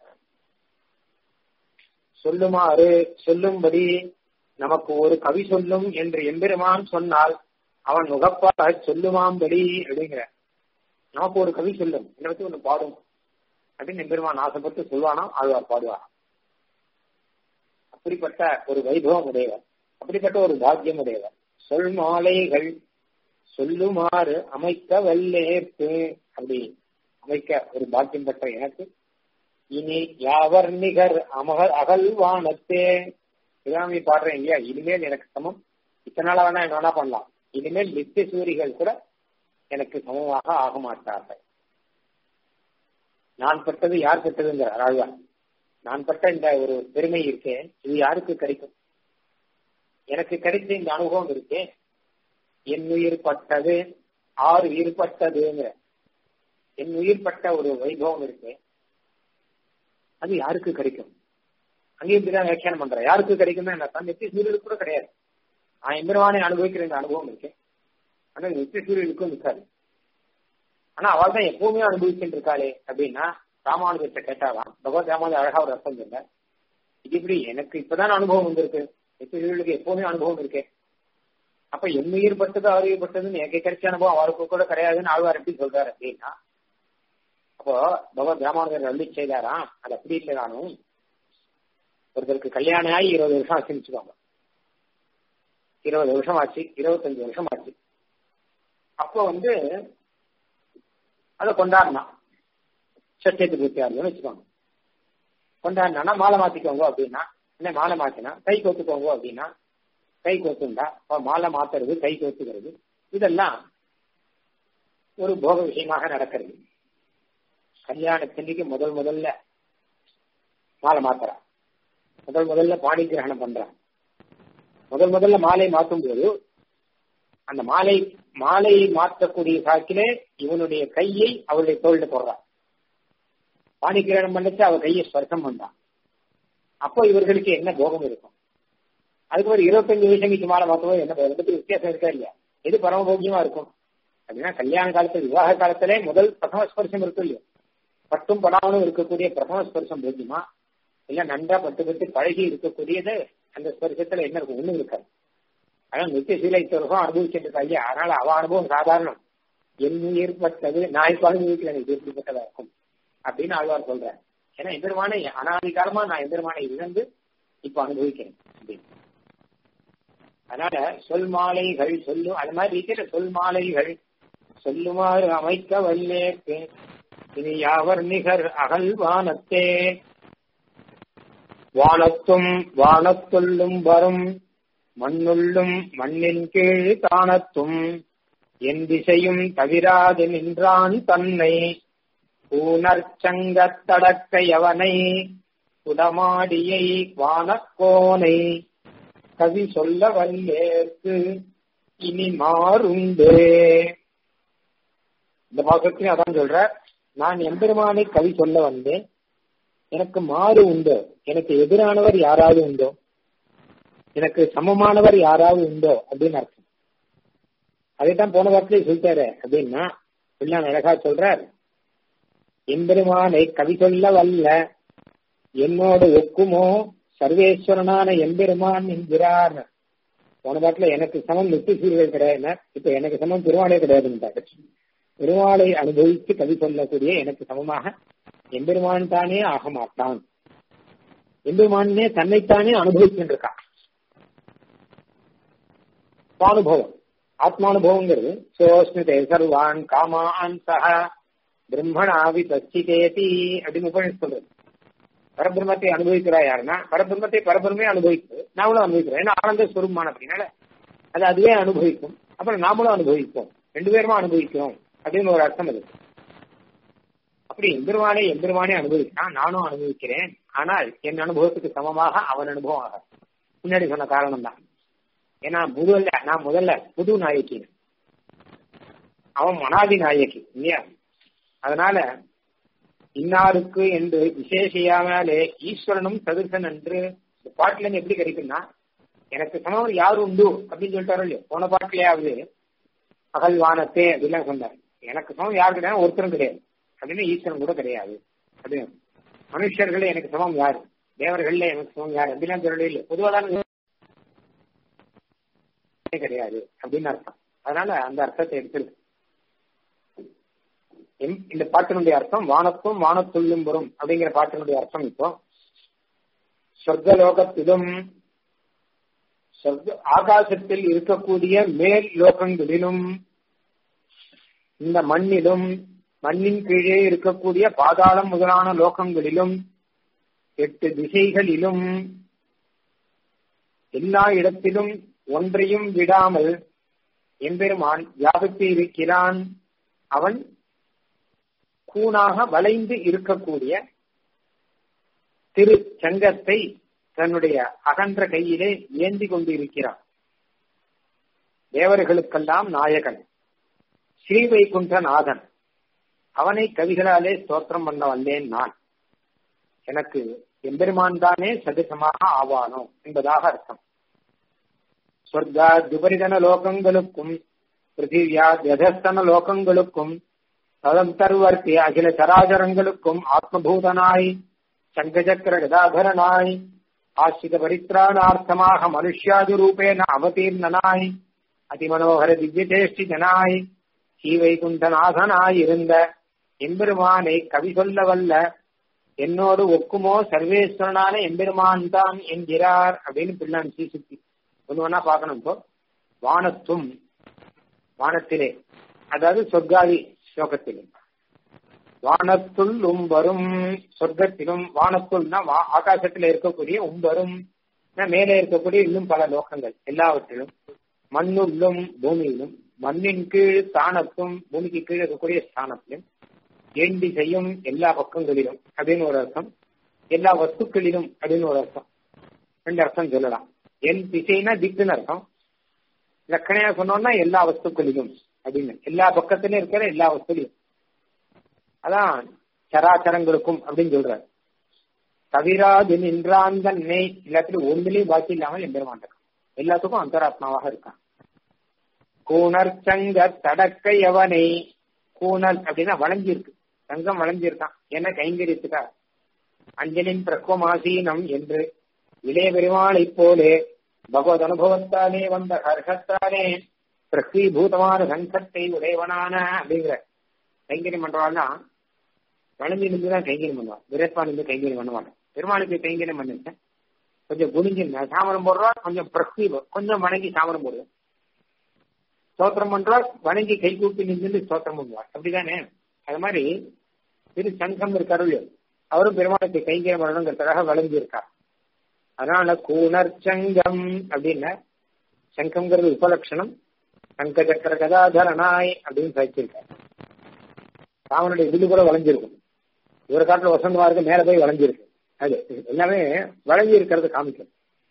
சொல்லுமாறு சொல்லும்படி நமக்கு ஒரு கவி சொல்லும் என்று எம்பெருமான் சொன்னால் அவன் முகப்பாக சொல்லுமாம்படி அப்படிங்கிற நமக்கு ஒரு கவி சொல்லும் என்னை பத்தி ஒண்ணு பாடும் அப்படின்னு எம்பெருமான் ஆசைப்பட்டு சொல்வானா ஆழ்வார் பாடுவாராம் அப்படிப்பட்ட ஒரு வைபவம் உடையவர் அப்படிப்பட்ட ஒரு பாக்கியம் உடையவர் சொல் மாலைகள் சொல்லுமாறு அமைக்க வல்லேற்கு அப்படி அமைக்க ஒரு பாக்கியம் பெற்ற எனக்கு இனி யாவர் நிகர் அமக அகல்வானத்தே இதாமி பாடுறேன் இல்லையா இனிமேல் எனக்கு சமம் இத்தனை நாளா வேணா என்ன வேணா பண்ணலாம் இனிமேல் நித்திய சூரிகள் கூட எனக்கு சமமாக ஆக மாட்டார்கள் நான் பட்டது யார் பட்டதுங்கிற ஆழ்வார் நான் பட்ட இந்த ஒரு பெருமை இருக்கேன் இது யாருக்கு கிடைக்கும் எனக்கு கிடைத்த இந்த அனுபவம் இருக்கே என் உயிர் பட்டது ஆறு உயிர் பட்டதுங்கிற என் உயிர் பட்ட ஒரு வைபவம் இருக்கு அது யாருக்கு கிடைக்கும் அங்கேயும் இப்படிதான் வியாக்கியானம் பண்ற யாருக்கு கிடைக்கும் என்ன தான் நித்திய சூரியனுக்கு கூட கிடையாது நான் எம்பெருமானை அனுபவிக்கிற இந்த அனுபவம் இருக்கு ஆனா நித்திய சூரியனுக்கும் இருக்காது ஆனா அவள் தான் எப்பவுமே அனுபவிச்சுட்டு இருக்காளே அப்படின்னா ராமானுஜத்தை கேட்டாலாம் பகவத் ராமானுஜ அழகா ஒரு அர்த்தம் இல்லை இது இப்படி எனக்கு இப்பதான் அனுபவம் வந்திருக்கு நித்திய சூரியனுக்கு எப்பவுமே அனுபவம் இருக்கு அப்ப என் உயிர் பட்டது அவர் பட்டதுன்னு எனக்கு கிடைச்ச அனுபவம் அவருக்கு கூட கிடையாதுன்னு ஆழ்வார் எப்படி சொல்றாரு அப்படின்னா அப்போ பகவத் ராமானுஜர் அள்ளி செய்தாராம் அது அப்படி இல்லை நானும் ஒருத்தருக்கு கல்யாணம் ஆகி இருபது வருஷம் ஆச்சுன்னு வச்சுக்கோங்க இருபது வருஷம் ஆச்சு இருபத்தஞ்சு வருஷம் ஆச்சு அப்போ வந்து அதை கொண்டாடினான் சட்சத்து பூர்த்தி ஆகுதுன்னு வச்சுக்கோங்க கொண்டாடினா மாலை மாத்திக்கோங்க அப்படின்னா என்ன மாலை மாத்தினா கை கோத்துக்கோங்க அப்படின்னா கை கோத்துண்டா மாலை மாத்துறது கை கோத்துக்கிறது இதெல்லாம் ஒரு போக விஷயமாக நடக்கிறது கல்யாணத்தன்னைக்கு முதல் முதல்ல மாலை மாத்துறான் முதல் முதல்ல பாணி கிரகணம் பண்றான் முதல் முதல்ல மாலை மாற்றும் போது அந்த மாலை மாலையை மாற்றக்கூடிய சாக்கிலே இவனுடைய கையை அவளுடைய தோல்ல போடுறான் பாணி கிரகணம் பண்ணிச்சு அவ கையை ஸ்பர்சம் பண்றான் அப்போ இவர்களுக்கு என்ன போகம் இருக்கும் அதுக்கு ஒரு இருபத்தஞ்சு வயசுக்கு மாலை மாற்றும்போது என்ன பத்தி வித்தியாசம் இருக்கா இல்லையா எது பரமபோக்கியமா இருக்கும் அப்படின்னா கல்யாண காலத்துல விவாக காலத்திலே முதல் பிரதம ஸ்பர்சம் இருக்கும் இல்லையா பட்டும் படாமலும் இருக்கக்கூடிய பிரதம ஸ்பர்சம் போக்கியமா இல்ல நன்றா பட்டு பட்டு பழகி இருக்கக்கூடியது அந்த ஸ்பர்சத்துல என்ன இருக்கும் ஒண்ணும் இருக்காது ஆனா நித்திய சீலைத்தவருக்கும் அனுபவிச்சுட்டு இருக்கா இல்லையா அதனால அவ அனுபவம் சாதாரணம் என் ஏற்பட்டது நான் இப்ப அனுபவிக்கிறேன் இது எப்படிப்பட்டதா இருக்கும் அப்படின்னு ஆழ்வார் சொல்றேன் ஏன்னா எந்திரமானை அனாதிகாலமா நான் எந்திரமானை இழந்து இப்ப அனுபவிக்கிறேன் அப்படின்னு அதனால சொல் மாலைகள் சொல்லும் அது மாதிரி இருக்கிற சொல் மாலைகள் சொல்லுமாறு அமைக்க வல்லேக்கு இனி யாவர் நிகர் அகல் வானத்தே வானத்தும் வானத்துள்ளும் வரும் மண்ணுள்ளும் மண்ணின் கீழ் தானத்தும் என் திசையும் தவிராது நின்றான் தன்னை ஊனர்ச்சங்கத் தடக்கையவனை குடமாடியை வானக்கோனை கவி சொல்ல வல்லேற்கு இனி மாறுண்டே இந்த பாசத்தையும் அதான் சொல்ற நான் எம்பெருமானை கவி சொல்ல வந்தேன் எனக்கு மாறு உண்டோ எனக்கு எதிரானவர் யாராவது உண்டோ எனக்கு சமமானவர் யாராவது உண்டோ அப்படின்னு அர்த்தம் அதைத்தான் போன வாரத்திலே சொல்லிட்டாரு அப்படின்னா பிள்ளான் அழகா சொல்றார் எம்பெருமானை கவி சொல்ல வல்ல என்னோடு ஒக்குமோ சர்வேஸ்வரனான எம்பெருமான் என்கிறார் போன பாட்டுல எனக்கு சமம் நித்தி சீர்கள் கிடையாது இப்ப எனக்கு சமம் திருவாளே கிடையாதுன்றாரு பெருமாளை அனுபவித்து கவி சொல்லக்கூடிய எனக்கு சமமாக எம்பெருமான் தானே ஆக மாட்டான் எம்பெருமானே தன்னைத்தானே அனுபவிச்சுருக்கான் சுவானுபவம் ஆத்மானுபவங்கிறது சோஸ்மிதே சர்வான் காமான் சக பிரம்மணாவி தச்சிதேதி அப்படின்னு உபநிஷம் சொல்றது பரபிரம்மத்தை அனுபவிக்கிறா யாருன்னா பரபிரம்மத்தை பரபிரமே அனுபவிக்குது நாமளும் அனுபவிக்கிறோம் ஏன்னா ஆனந்த ஸ்வரூபமான அப்படின்னால அது அதுவே அனுபவிக்கும் அப்புறம் நாமளும் அனுபவிப்போம் ரெண்டு பேருமா அனுபவிக்கிறோம் அப்படின்னு ஒரு அர்த்தம் இருக்கு அப்படி எம்பெருமானே எம்பெருமானே அனுபவிக்கிறான் நானும் அனுபவிக்கிறேன் ஆனால் என் அனுபவத்துக்கு சமமாக அவன் அனுபவம் ஆக முன்னாடி சொன்ன காரணம் தான் ஏன்னா முதல்ல நான் முதல்ல புது நாயக்கி அவன் மனாதி நாயக்கி இல்லையா அதனால இன்னாருக்கு என்று விசேஷியாமலே ஈஸ்வரனும் சதுர்சன் என்று இந்த பாட்டுல இருந்து எப்படி கிடைக்கும்னா எனக்கு சமம் யார் உண்டு அப்படின்னு சொல்லிட்டாரோ இல்லையோ போன பாட்டிலேயாவது பகல் வானத்தே அப்படிலாம் சொன்னார் எனக்கு சமம் யாரு கிடையாது ஒருத்தரும் கிடையாது அப்படின்னு ஈஸ்வரன் கூட கிடையாது அப்படின்னு மனுஷர்களே எனக்கு சமம் யாரு தேவர்கள்ல எனக்கு சமம் யாரு அப்படிலாம் சொல்லவே இல்லை பொதுவாக கிடையாது அப்படின்னு அர்த்தம் அதனால அந்த அர்த்தத்தை எடுத்திருக்கு இந்த பாட்டினுடைய அர்த்தம் வானத்தும் வானத்துள்ளும் வரும் அப்படிங்கிற பாட்டினுடைய அர்த்தம் இப்போ சொர்க்கலோகத்திலும் சொர்க்க ஆகாசத்தில் இருக்கக்கூடிய மேல் லோகங்களிலும் இந்த மண்ணிலும் மண்ணின் கீழே இருக்கக்கூடிய பாதாளம் முதலான லோகங்களிலும் எட்டு திசைகளிலும் எல்லா இடத்திலும் ஒன்றையும் விடாமல் எம்பெருமான் வியாபித்து இருக்கிறான் அவன் கூணாக வளைந்து இருக்கக்கூடிய திரு சங்கத்தை தன்னுடைய அகன்ற கையிலே ஏந்தி கொண்டு இருக்கிறான் தேவர்களுக்கெல்லாம் நாயகன் ஸ்ரீவைகுண்ட நாதன் அவனை கவிகளாலே ஸ்தோத்திரம் பண்ண வந்தேன் நான் எனக்கு எம்பெருமான் தானே சதுசமாக ஆவானோ என்பதாக அர்த்தம் சொர்க்கா துபரிதன லோகங்களுக்கும் பிருத்திவியா ஜதஸ்தன லோகங்களுக்கும் ததம் தருவர்த்தி அகில சராசரங்களுக்கும் ஆத்மபூதனாய் சங்கச்சக்கர கதாதரனாய் ஆசிரித பரித்ராணார்த்தமாக மனுஷ்யாதி ரூபேன அவதீர்ணனாய் அதிமனோகர திவ்யதேஷ்டிதனாய் ஸ்ரீவைகுண்டநாதனாய் இருந்த எம்பெருமானை கவி சொல்ல வல்ல என்னோடு ஒக்குமோ சர்வேஸ்வரனான எம்பெருமான் தான் என்கிறார் அப்படின்னு பிள்ளான் சீசுத்தி ஒன்று ஒன்னா பார்க்கணும் இப்போ வானத்தும் வானத்திலே அதாவது சொர்க்காதி ஸ்லோகத்திலே வானத்துள் உம்பரும் சொர்க்கத்திலும் வானத்துள்னா வா- ஆகாசத்துல இருக்கக்கூடிய உம்பரும் மேலே இருக்கக்கூடிய இன்னும் பல லோகங்கள் எல்லாவற்றிலும் மண்ணுள்ளும் பூமியிலும் மண்ணின் கீழ் ஸ்தானத்தும் பூமிக்கு கீழே இருக்கக்கூடிய ஸ்தானத்திலும் என் திசையும் எல்லா பக்கங்களிலும் அப்படின்னு ஒரு அர்த்தம் எல்லா வஸ்துக்களிலும் அப்படின்னு ஒரு அர்த்தம் ரெண்டு அர்த்தம் சொல்லலாம் என் திசைனா திக்குன்னு அர்த்தம் லக்கணையா சொன்னோம்னா எல்லா வஸ்துக்களிலும் அப்படின்னு எல்லா பக்கத்திலும் இருக்கிற எல்லா வஸ்துலையும் அதான் சராச்சரங்களுக்கும் அப்படின்னு சொல்றாரு தவிராது நின்றான் தன்னை எல்லாத்திலும் ஒண்ணுலயும் பாக்கி இல்லாமல் எம்பெருமான் இருக்கான் எல்லாத்துக்கும் அந்தராத்மாவாக இருக்கான் கூணர் சங்க தடக்கை எவனை கூணல் அப்படின்னா வளைஞ்சிருக்கு சங்கம் வளைஞ்சிருக்கான் என்ன கைங்கரியத்துக்கா அஞ்சலின் பிரக்குவமாசீனம் என்று இளைய பெருமாளைப் போலே பகவத் அனுபவத்தாலே வந்த ஹர்ஷத்தாலே பிரஸ்வீபூதமான சங்கத்தை உடையவனான அப்படிங்கிற கைங்கரியம் பண்றவாள்னா வளைஞ்சு நின்று தான் கைங்கரியம் பண்ணுவான் விரஸ்வா நின்று கைங்கரியம் பண்ணுவாங்க பெருமாளுக்கு கைங்கரியம் பண்ணிருக்கேன் கொஞ்சம் குனிஞ்சு சாமரம் போடுறா கொஞ்சம் பிரஸ்வீபம் கொஞ்சம் வணங்கி சாமரம் போடுவேன் ஸ்தோத்திரம் பண்றா வணங்கி கை கூப்பி நின்று ஸ்தோத்திரம் பண்ணுவார் அப்படிதானே அது மாதிரி திரு சங்கம் இருக்காரு அவரும் பெருமாளுக்கு கைங்கரியம் பண்ணணுங்கிறதுக்காக வளைஞ்சு இருக்கார் அதனால கூணர் சங்கம் அப்படின்னா சங்கம்ங்கிறது உபலட்சணம் சங்க சக்கர கதாதரனாய் அப்படின்னு சாதிச்சிருக்காரு ராவனுடைய வில்லு கூட வளைஞ்சிருக்கும் இவர காட்டுல வசந்தமா இருக்கு மேல போய் வளைஞ்சிருக்கு அது எல்லாமே வளைஞ்சி இருக்கிறது காமிக்கும்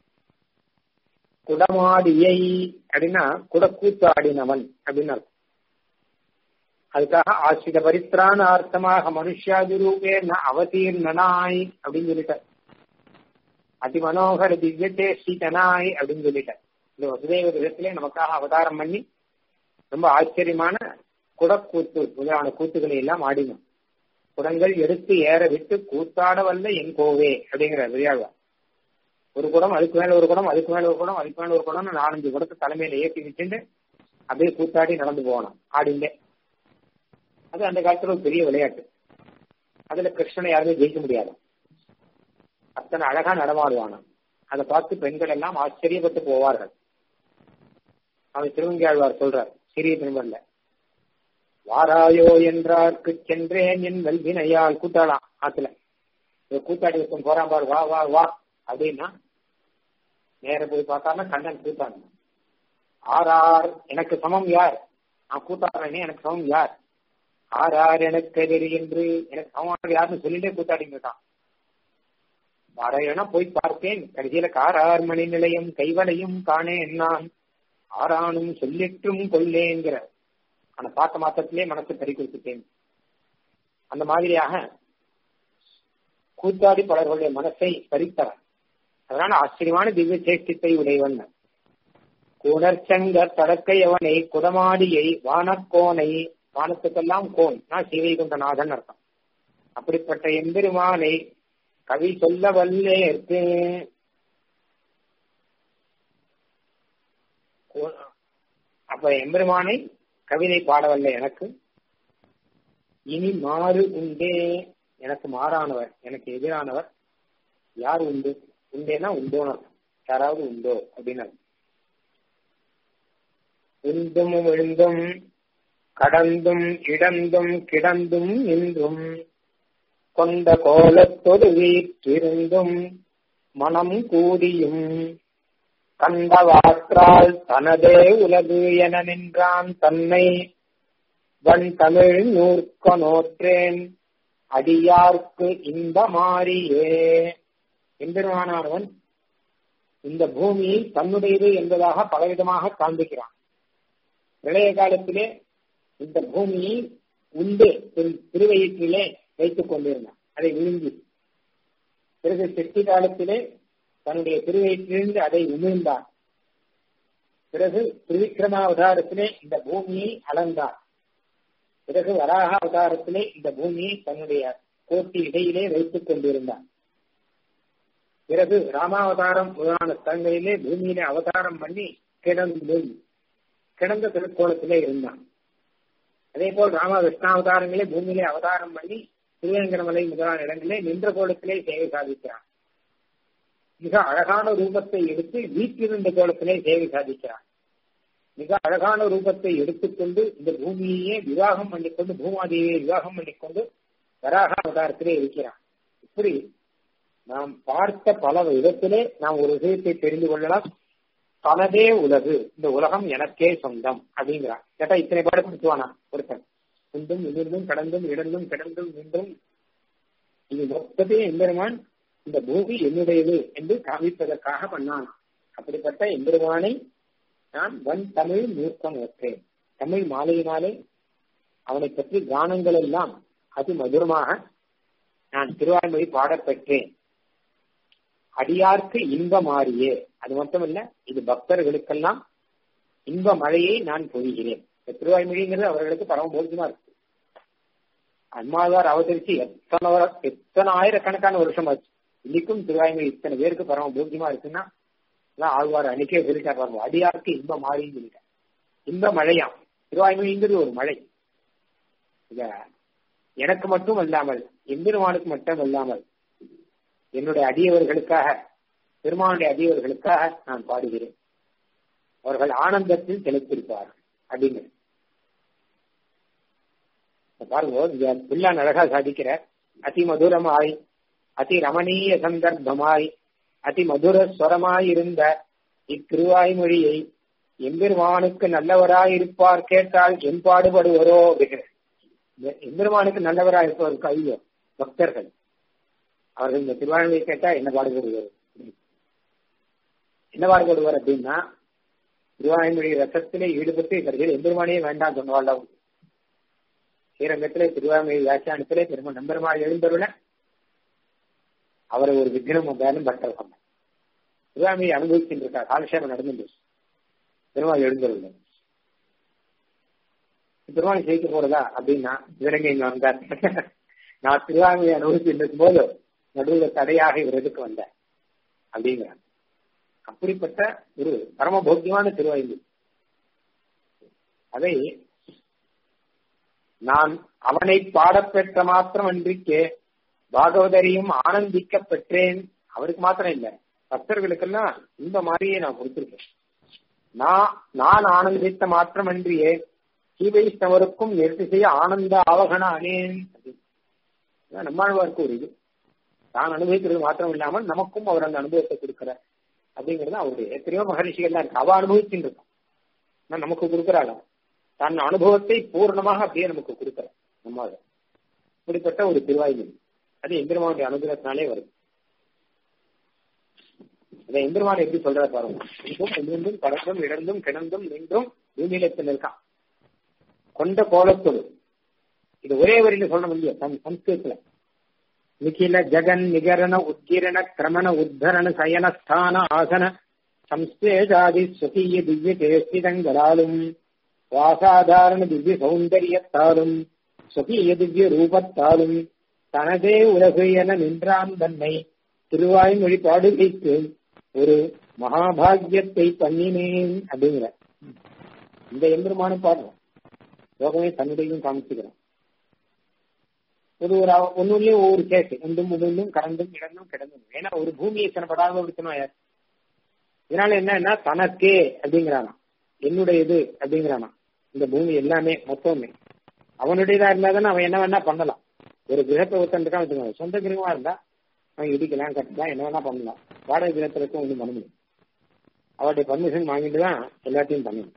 குடமாடியை அப்படின்னா குடக்கூத்தாடினவன் அப்படின்னு அர்த்தம் அதுக்காக ஆசிரித பரித்ரான அர்த்தமாக மனுஷாதி ரூபே ந அவதீர்ணனாய் அப்படின்னு சொல்லிட்டார் அதி மனோகர திவ்யத்தே சீதனாய் அப்படின்னு சொல்லிட்டார் இந்த வசுதேவ விதத்திலே நமக்காக அவதாரம் பண்ணி ரொம்ப ஆச்சரியமான குடக்கூத்து முதலான கூத்துக்களை எல்லாம் ஆடினோம் குடங்கள் எடுத்து ஏற விட்டு கூத்தாட வல்ல என் கோவே அப்படிங்கிற பெரியாழ்வார் ஒரு குடம் அதுக்கு மேல ஒரு குடம் அதுக்கு மேல ஒரு குடம் அதுக்கு மேல ஒரு குடம் நாலஞ்சு குடத்தை தலைமையில ஏற்றி வச்சுட்டு அப்படியே கூத்தாடி நடந்து போகணும் ஆடிண்டே அது அந்த காலத்துல ஒரு பெரிய விளையாட்டு அதுல கிருஷ்ணனை யாருமே ஜெயிக்க முடியாது அத்தனை அழகா நடமாடுவானா அதை பார்த்து பெண்கள் எல்லாம் ஆச்சரியப்பட்டு போவார்கள் அவன் திருவங்கியாழ்வார் சொல்றார் சிறிய திருமல்ல வாராயோ என்றார்க்கு சென்றேன் என் வல்வினையால் கூட்டாளாம் ஆத்துல இவ கூத்தாடி ஒருத்தன் போறான் பாரு வா வா வா அப்படின்னா நேர போய் பார்த்தாம கண்ணன் கூத்தாங்க ஆறார் எனக்கு சமம் யார் நான் கூத்தாடுறேனே எனக்கு சமம் யார் ஆறார் எனக்கு எதிரி என்று எனக்கு சமமாக யாருன்னு சொல்லிட்டே கூத்தாடிட்டு இருக்கான் வாராயனா போய் பார்த்தேன் கடைசியில காரார் மணி நிலையம் கைவலையும் காணேன் நான் ஆறானும் சொல்லிட்டும் கொள்ளேங்கிற ஆனா பார்த்த மாத்திரத்திலே மனசு பறி கொடுத்துட்டேன் அந்த மாதிரியாக கூத்தாடி பலர்களுடைய மனசை பறித்தவன் அதனால ஆச்சரியமான திவ்ய சேஷ்டித்தை உடையவன் குணர்ச்சங்க தடக்கையவனை குடமாடியை வானக்கோனை வானத்துக்கெல்லாம் கோன் நான் சிவைகுண்டநாதன் அர்த்தம் அப்படிப்பட்ட எம்பெருமானை கவி சொல்ல வல்லேற்கு அப்ப எம்பெருமானை கவிதை பாடவல்ல எனக்கு இனி மாறு உண்டே எனக்கு மாறானவர் எனக்கு எதிரானவர் யார் உண்டு உண்டேனா உண்டோன்னு அர்த்தம் யாராவது உண்டோ அப்படின்னு அர்த்தம். உண்டும் விழுந்தும் கடந்தும் இடந்தும் கிடந்தும் நின்றும் கொண்ட கோலத்தொடு வீற்றிருந்தும் மனம் கூடியும் கண்டவாற்றால் தனதே உலகு என நின்றான் தன்னை வன் தமிழ் நூற்க நோற்றேன் அடியார்க்கு இந்த மாறியே எம்பெருமானானவன் இந்த பூமியை தன்னுடையது என்பதாக பலவிதமாக காண்பிக்கிறான் இளைய காலத்திலே இந்த பூமியை உண்டு திருவயிற்றிலே வைத்துக் கொண்டிருந்தான் அதை விழுங்கி பிறகு செட்டி காலத்திலே தன்னுடைய திருவயிற்றிலிருந்து அதை உமிழ்ந்தான் பிறகு திருவிக்கிரம அவதாரத்திலே இந்த பூமியை அளந்தான் பிறகு வராக அவதாரத்திலே இந்த பூமியை தன்னுடைய கோட்டி இடையிலே வைத்துக் கொண்டிருந்தான் பிறகு ராமாவதாரம் முதலான ஸ்தலங்களிலே பூமியிலே அவதாரம் பண்ணி கிடந்து கிடந்த திருக்கோலத்திலே இருந்தான் அதே போல் ராம கிருஷ்ணாவதாரங்களே பூமியிலே அவதாரம் பண்ணி திருவேங்கடமலை முதலான இடங்களிலே நின்ற கோலத்திலே சேவை சாதிக்கிறான் மிக அழகான ரூபத்தை எடுத்து வீட்டிலிருந்த கோலத்திலே சேவை சாதிக்கிறான் மிக அழகான ரூபத்தை எடுத்துக்கொண்டு இந்த பூமியையே விவாகம் பண்ணிக்கொண்டு பூமாதேவியை விவாகம் பண்ணிக்கொண்டு வராக அவதாரத்திலே இருக்கிறான் இப்படி நாம் பார்த்த பல விதத்திலே நாம் ஒரு விஷயத்தை தெரிந்து கொள்ளலாம் தனதே உலகு இந்த உலகம் எனக்கே சொந்தம் அப்படிங்கிறான் கேட்டா இத்தனை பாடுபடுத்துவானா ஒருத்தன் குண்டும் நிமிர்ந்தும் கடந்தும் இடந்தும் கிடந்தும் நின்றும் இது மொத்தத்தையும் எம்பெருமான் இந்த பூமி என்னுடையது என்று காமிப்பதற்காக பண்ணான் அப்படிப்பட்ட எம்பெருமானை நான் வன் தமிழ் மூர்க்கம் வைத்தேன் தமிழ் மாலையினாலே அவனை பற்றி கானங்கள் எல்லாம் அது மதுரமாக நான் திருவாய்மொழி பாடப்பெற்றேன் அடியார்க்கு இன்பமாறியே அது மட்டுமல்ல இது பக்தர்களுக்கெல்லாம் இன்ப மழையை நான் பொழிகிறேன் இந்த திருவாய்மொழிங்கிறது அவர்களுக்கு பரம போதுமா இருக்கு அன்மாதார் அவதரிச்சு எத்தனை எத்தனை ஆயிரக்கணக்கான வருஷம் ஆச்சு இன்னைக்கும் திருவாய்மொழி இத்தனை பேருக்கு பரம போக்கியமா இருக்குன்னா ஆழ்வார் அன்னைக்கே சொல்லிட்டார் பாருங்க அடியாருக்கு இன்ப மாறின்னு சொல்லிட்டார் இன்ப மழையாம் திருவாய்மொழிங்கிறது ஒரு மழை இத எனக்கு மட்டும் அல்லாமல் எம்பெருமானுக்கு மட்டும் அல்லாமல் என்னுடைய அடியவர்களுக்காக பெருமானுடைய அடியவர்களுக்காக நான் பாடுகிறேன் அவர்கள் ஆனந்தத்தில் திளைத்திருப்பார்கள் அப்படின்னு பாருங்க இங்க பிள்ளான் அழகா சாதிக்கிற அதி மதுரமாய் அதி ரமணீய சந்தர்ப்பமாய் அதி மதுர ஸ்வரமாயிருந்த இத்திருவாய்மொழியை எம்பெருமானுக்கு நல்லவராய் இருப்பார் கேட்டால் என் பாடுபடுவரோ எம்பெருமானுக்கு நல்லவராய் இருப்பவருக்கு ஐயோ பக்தர்கள் அவர்கள் இந்த திருவாய்மொழியை கேட்டா என்ன பாடுபடுவார் என்ன பாடுபடுவார் அப்படின்னா திருவாய்மொழி ரசத்திலே ஈடுபட்டு இவர்கள் எம்பெருமானே வேண்டாம் சொன்னவாள் ஸ்ரீரங்கத்திலே திருவாய்மொழி வியாக்கியானத்திலே பெருமாள் நம்பெருமாள் எழுந்தருள அவரை ஒரு விக்னம் வந்தாலும் பட்டர் சொன்னார் திருவாய்மொழி அனுபவிக்கின்றிருக்கார் காலசேரம் நடந்து பெருமாள் எழுந்தருள் பெருமாள் ஜெயிக்க போறதா அப்படின்னா இவரங்க இங்க வந்தார் நான் திருவாய்மொழி அனுபவிச்சு இருக்கும் போது நடுவில் தடையாக இவர் எதுக்கு வந்தார் அப்படிங்கிறார் அப்படிப்பட்ட ஒரு பரமபோக்கியமான திருவாய்மொழி அதை நான் அவனை பாடப்பெற்ற மாத்திரம் அன்றிக்கே பாகவதரையும் ஆனந்திக்க பெற்றேன் அவருக்கு மாத்திரம் இல்ல பக்தர்களுக்கெல்லாம் இந்த மாதிரியே நான் கொடுத்திருக்கேன் நான் நான் ஆனந்தித்த மாத்திரம் அன்றியே ஸ்ரீவைஷ்ணவருக்கும் நிறுத்தி செய்ய ஆனந்த ஆவகன அனேன் நம்மாழ்வாருக்கு ஒரு இது தான் அனுபவிக்கிறது மாத்திரம் இல்லாமல் நமக்கும் அவர் அந்த அனுபவத்தை கொடுக்கிறார் அப்படிங்கிறது அவருடைய எத்தனையோ மகரிஷிகள் இருக்கு அவ அனுபவிச்சுட்டு இருக்கோம் நமக்கு கொடுக்கிறாள் தன் அனுபவத்தை பூர்ணமாக அப்படியே நமக்கு கொடுக்கிறார் நம்ம இப்படிப்பட்ட ஒரு திருவாய்மொழி அது எம்பெருமானுடைய அனுகிரகத்தினாலே வருது அதை எம்பெருமான் எப்படி சொல்ற பாருங்க இன்றும் நின்றும் கடந்தும் இடந்தும் கிடந்தும் நின்றும் பூமியிலத்தில் இருக்கான் கொண்ட கோலத்தொழு இது ஒரே வரியில சொல்ல முடியும் தன் சம்ஸ்கிருத்துல நிகில ஜெகன் நிகரண உத்கிரண கிரமண உத்தரண சயன ஸ்தான ஆசன சம்ஸ்தேஜாதி சுகீய திவ்ய தேஷ்டிதங்களாலும் வாசாதாரண திவ்ய சௌந்தரியத்தாலும் சுகீய திவ்ய ரூபத்தாலும் தனதே உலகு என நின்றான் தன்னை திருவாய்மொழி பாடுகைக்கு ஒரு மகாபாகியத்தை பண்ணினேன் அப்படிங்கிற இந்த எம்பெருமான பாடுறோம் லோகமே தன்னுடையும் காமிச்சுக்கிறோம் ஒரு ஒரு ஒன்னுலயும் ஒவ்வொரு கேஸ் ஒன்றும் ஒன்றும் கடந்தும் இடந்தும் கிடந்தும் ஏன்னா ஒரு பூமியை சிறப்படாத இருக்கணும் யார் இதனால என்னன்னா தனக்கே அப்படிங்கிறானா என்னுடையது அப்படிங்கிறானா இந்த பூமி எல்லாமே மொத்தமே அவனுடையதா இருந்தா தானே அவன் என்ன வேணா பண்ணலாம் ஒரு கிரகத்தை ஒருத்தன் வச்சுக்கோங்க சொந்த கிரகமா இருந்தா அவன் இடிக்கலாம் கட்டலாம் என்ன வேணா பண்ணலாம் வாடகை கிரகத்திற்கும் ஒன்றும் பண்ண முடியும் அவருடைய பர்மிஷன் வாங்கிட்டு தான் எல்லாத்தையும் பண்ணணும்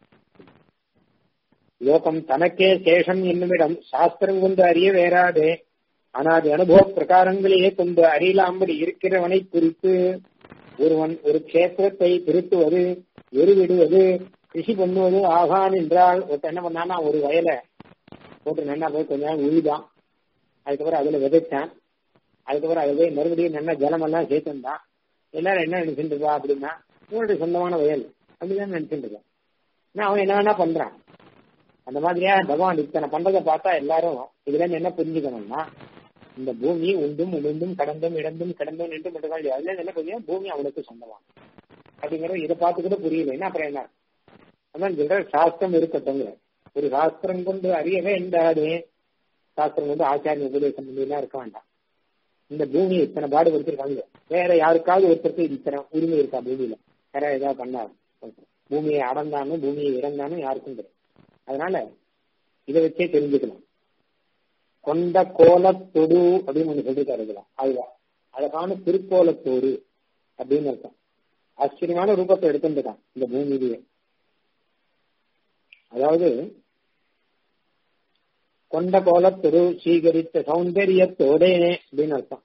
லோகம் தனக்கே சேஷம் என்னுமிடம் சாஸ்திரம் கொண்டு அறிய வேறாதே ஆனால் அனுபவ பிரகாரங்களையே கொண்டு அறியலாம்படி இருக்கிறவனை குறித்து ஒருவன் ஒரு கஷேத்திரத்தை திருத்துவது எருவிடுவது கிருஷி பண்ணுவது ஆகான் என்றால் ஒருத்தன் என்ன பண்ணான்னா ஒரு வயலை போட்டு நல்லா போய் கொஞ்ச நேரம் உழுதான் அதுக்கப்புறம் அதுல விதைச்சான் அதுக்கப்புறம் அதுல போய் மறுபடியும் நல்லா ஜலமெல்லாம் சேர்த்துந்தான் எல்லாரும் என்ன நினைச்சுட்டு இருக்கா அப்படின்னா இவனுடைய சொந்தமான வயல் அப்படிதான் நினைச்சுட்டு இருக்கான் ஏன்னா அவன் என்ன வேணா பண்றான் அந்த மாதிரியா பகவான் இத்தனை பண்றதை பார்த்தா எல்லாரும் இதுல இருந்து என்ன புரிஞ்சுக்கணும்னா இந்த பூமி உண்டும் உளுந்தும் கடந்தும் இடந்தும் கிடந்தும் நின்று மட்டும் அதுல இருந்து என்ன புரியும் பூமி அவனுக்கு சொந்தமான் அப்படிங்கறது இதை பார்த்துக்கிட்டு புரியல என்ன அப்புறம் என்ன அதான் சொல்ற சாஸ்திரம் இருக்கட்டும்ங்கிற ஒரு சாஸ்திரம் கொண்டு அறியவே என்றாலே சாஸ்திரம் கொண்டு ஆச்சாரிய உபதேசம் பண்ணிலாம் இருக்க வேண்டாம் இந்த பூமியை இத்தனை பாடு கொடுத்துருக்காங்க வேற யாருக்காவது ஒருத்தருக்கு இத்தனை உரிமை இருக்கா பூமியில வேற ஏதாவது பண்ணா பூமியை அடந்தானும் பூமியை இறந்தானும் யாருக்கும் தெரியும் அதனால இதை வச்சே தெரிஞ்சுக்கலாம் கொண்ட கோலத்தொடு அப்படின்னு ஒண்ணு சொல்லி தருகிறான் அதுதான் அழகான திருக்கோலத்தோடு அப்படின்னு அர்த்தம் ஆச்சரியமான ரூபத்தை எடுத்துட்டான் இந்த பூமியிலேயே அதாவது கொண்ட கோலத்தொடு சீகரித்த சௌந்தரியத்தோடே அப்படின்னு அர்த்தம்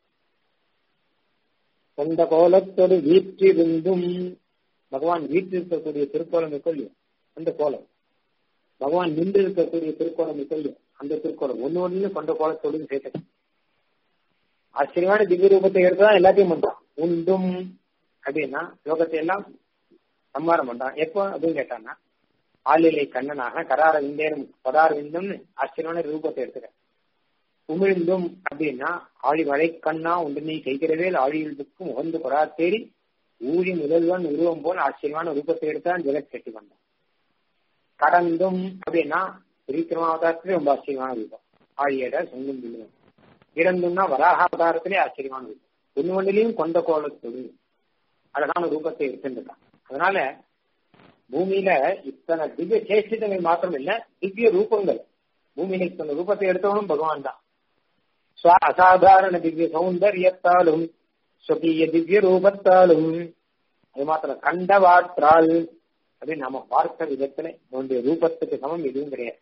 கொண்ட கோலத்தோடு வீற்றிருந்தும் பகவான் வீற்றிருக்கக்கூடிய திருக்கோலம் கொள்ளியோ அந்த கோலம் பகவான் நின்று இருக்கக்கூடிய திருக்கோலம் கொள்ளியோ அந்த திருக்கோலம் ஒன்னு ஒண்ணு கொண்ட கோலத்தோடு சேர்த்து ஆச்சரியமான திவ்ய ரூபத்தை எடுத்துதான் எல்லாத்தையும் பண்றான் உண்டும் அப்படின்னா லோகத்தை எல்லாம் சம்மாரம் பண்றான் எப்போ அப்படின்னு கேட்டான்னா ஆளிலை கண்ணனாக கரார விந்தேனும் பதார விந்தம்னு ஆச்சரியமான ரூபத்தை எடுத்துக்க உமிழ்ந்தும் அப்படின்னா ஆழி வளை கண்ணா ஒன்று நீ செய்கிறவே ஆழியில்துக்கும் உகந்து கொடா தேடி ஊழி முதல்வன் உருவம் போல் ஆச்சரியமான ரூபத்தை எடுத்தான் ஜெகத் கட்டி வந்தான் கடந்தும் அப்படின்னா திரிக்கிரமாவதாரத்திலே ரொம்ப ஆச்சரியமான ரூபம் ஆழியட சொங்கும் பிள்ளைவன் இறந்தும்னா வராக அவதாரத்திலே ஆச்சரியமான ரூபம் ஒன்னு ஒன்றிலையும் கொண்ட கோலத்தோடு அழகான ரூபத்தை எடுத்துட்டான் அதனால பூமியில இத்தனை திவ்ய சேஷ்டிதங்கள் மாத்திரம் இல்ல திவ்ய ரூபங்கள் பூமியில இத்தனை ரூபத்தை எடுத்தவனும் பகவான் தான் அசாதாரண திவ்ய சௌந்தரியத்தாலும் சொகிய திவ்ய ரூபத்தாலும் அது மாத்திரம் கண்டவாற்றால் அப்படின்னு நாம பார்த்த விதத்துல உன்னுடைய ரூபத்துக்கு சமம் எதுவும் கிடையாது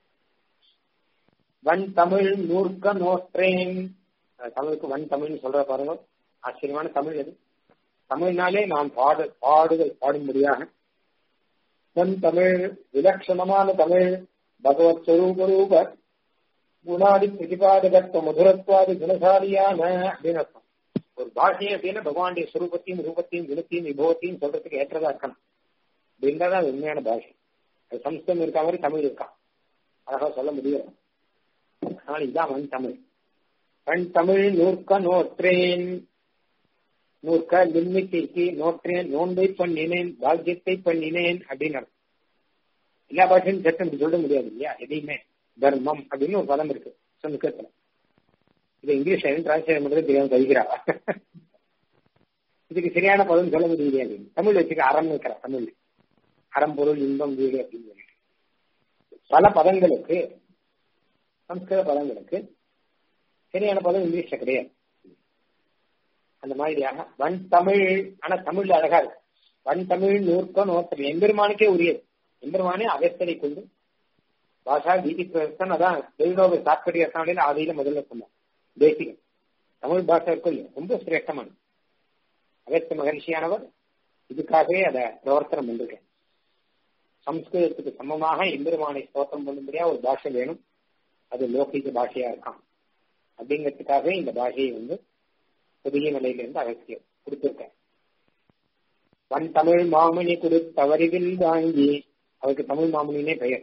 வன் தமிழ் நூற்க நோற்றேன் தமிழுக்கு வன் தமிழ்னு சொல்ற பாருங்க ஆச்சரியமான தமிழ் அது தமிழ்னாலே நான் பாடு பாடுதல் பாடும்படியாக வன் தமிழ் விலட்சணமான தமிழ் பகவத் ஸ்வரூப ரூப குணாதி பிரதிபாதகத்துவ மதுரத்வாதி குணசாலியான அப்படின்னு அர்த்தம் ஒரு பாஷை அப்படின்னா பகவானுடைய ஸ்வரூபத்தையும் ரூபத்தையும் குணத்தையும் விபவத்தையும் சொல்றதுக்கு ஏற்றதா இருக்கணும் அப்படின்றதான் அது உண்மையான பாஷை அது சம்ஸ்கிருதம் இருக்க மாதிரி தமிழ் இருக்கான் அழகா சொல்ல முடியும் அதனால இதான் வன் தமிழ் வன் தமிழ் நூற்க நோற்றேன் நூற்க எண்ணிக்கைக்கு நோற்றேன் நோன்பை பண்ணினேன் பாக்கியத்தை பண்ணினேன் அப்படின்னு அர்த்தம் எல்லா பாஷையும் சட்டம் இப்படி சொல்ல முடியாது இல்லையா எதையுமே தர்மம் அப்படின்னு ஒரு பதம் இருக்கு சமஸ்கிருதத்துல இது இங்கிலீஷ் டிரான்ஸ்லேட் பண்றது தெரியாம கழிக்கிறா இதுக்கு சரியான பதம் சொல்ல முடியாது தமிழ் வச்சுக்க அறம் இருக்கிற தமிழ் அறம்பொருள் இன்பம் வீடு அப்படின்னு சொல்லிட்டு பல பதங்களுக்கு சம்ஸ்கிருத பதங்களுக்கு சரியான பதம் இங்கிலீஷ்ல கிடையாது அந்த மாதிரியாக வன் தமிழ் ஆனா தமிழ் அழகா இருக்கு வன் தமிழ் நூற்க நோக்கம் எம்பெருமானுக்கே உரியது எம்பெருமானே அகஸ்தரை கொண்டு பாஷா கீதி பிரசன் அதான் தெய்வலோக சாத்பரிய ரத்னாவளியில் ஆதியில முதல்ல சொன்னோம் தேசிகம் தமிழ் பாஷா இருக்கும் ரொம்ப சிரேஷ்டமான அகஸ்த மகர்ஷியானவர் இதுக்காகவே அதை பிரவர்த்தனம் பண்ணிருக்கேன் சம்ஸ்கிருதத்துக்கு சமமாக எம்பெருமானை ஸ்தோத்திரம் பண்ணும்படியா ஒரு பாஷை வேணும் அது லோகிக பாஷையா இருக்கான் அப்படிங்கிறதுக்காகவே இந்த பாஷையை வந்து புதிய நிலையிலிருந்து அகஸ்தியர் கொடுத்திருக்கேன் வன் தமிழ் மாமணி கொடுத்தவரிவில் வாங்கி அவருக்கு தமிழ் மாமணினே பெயர்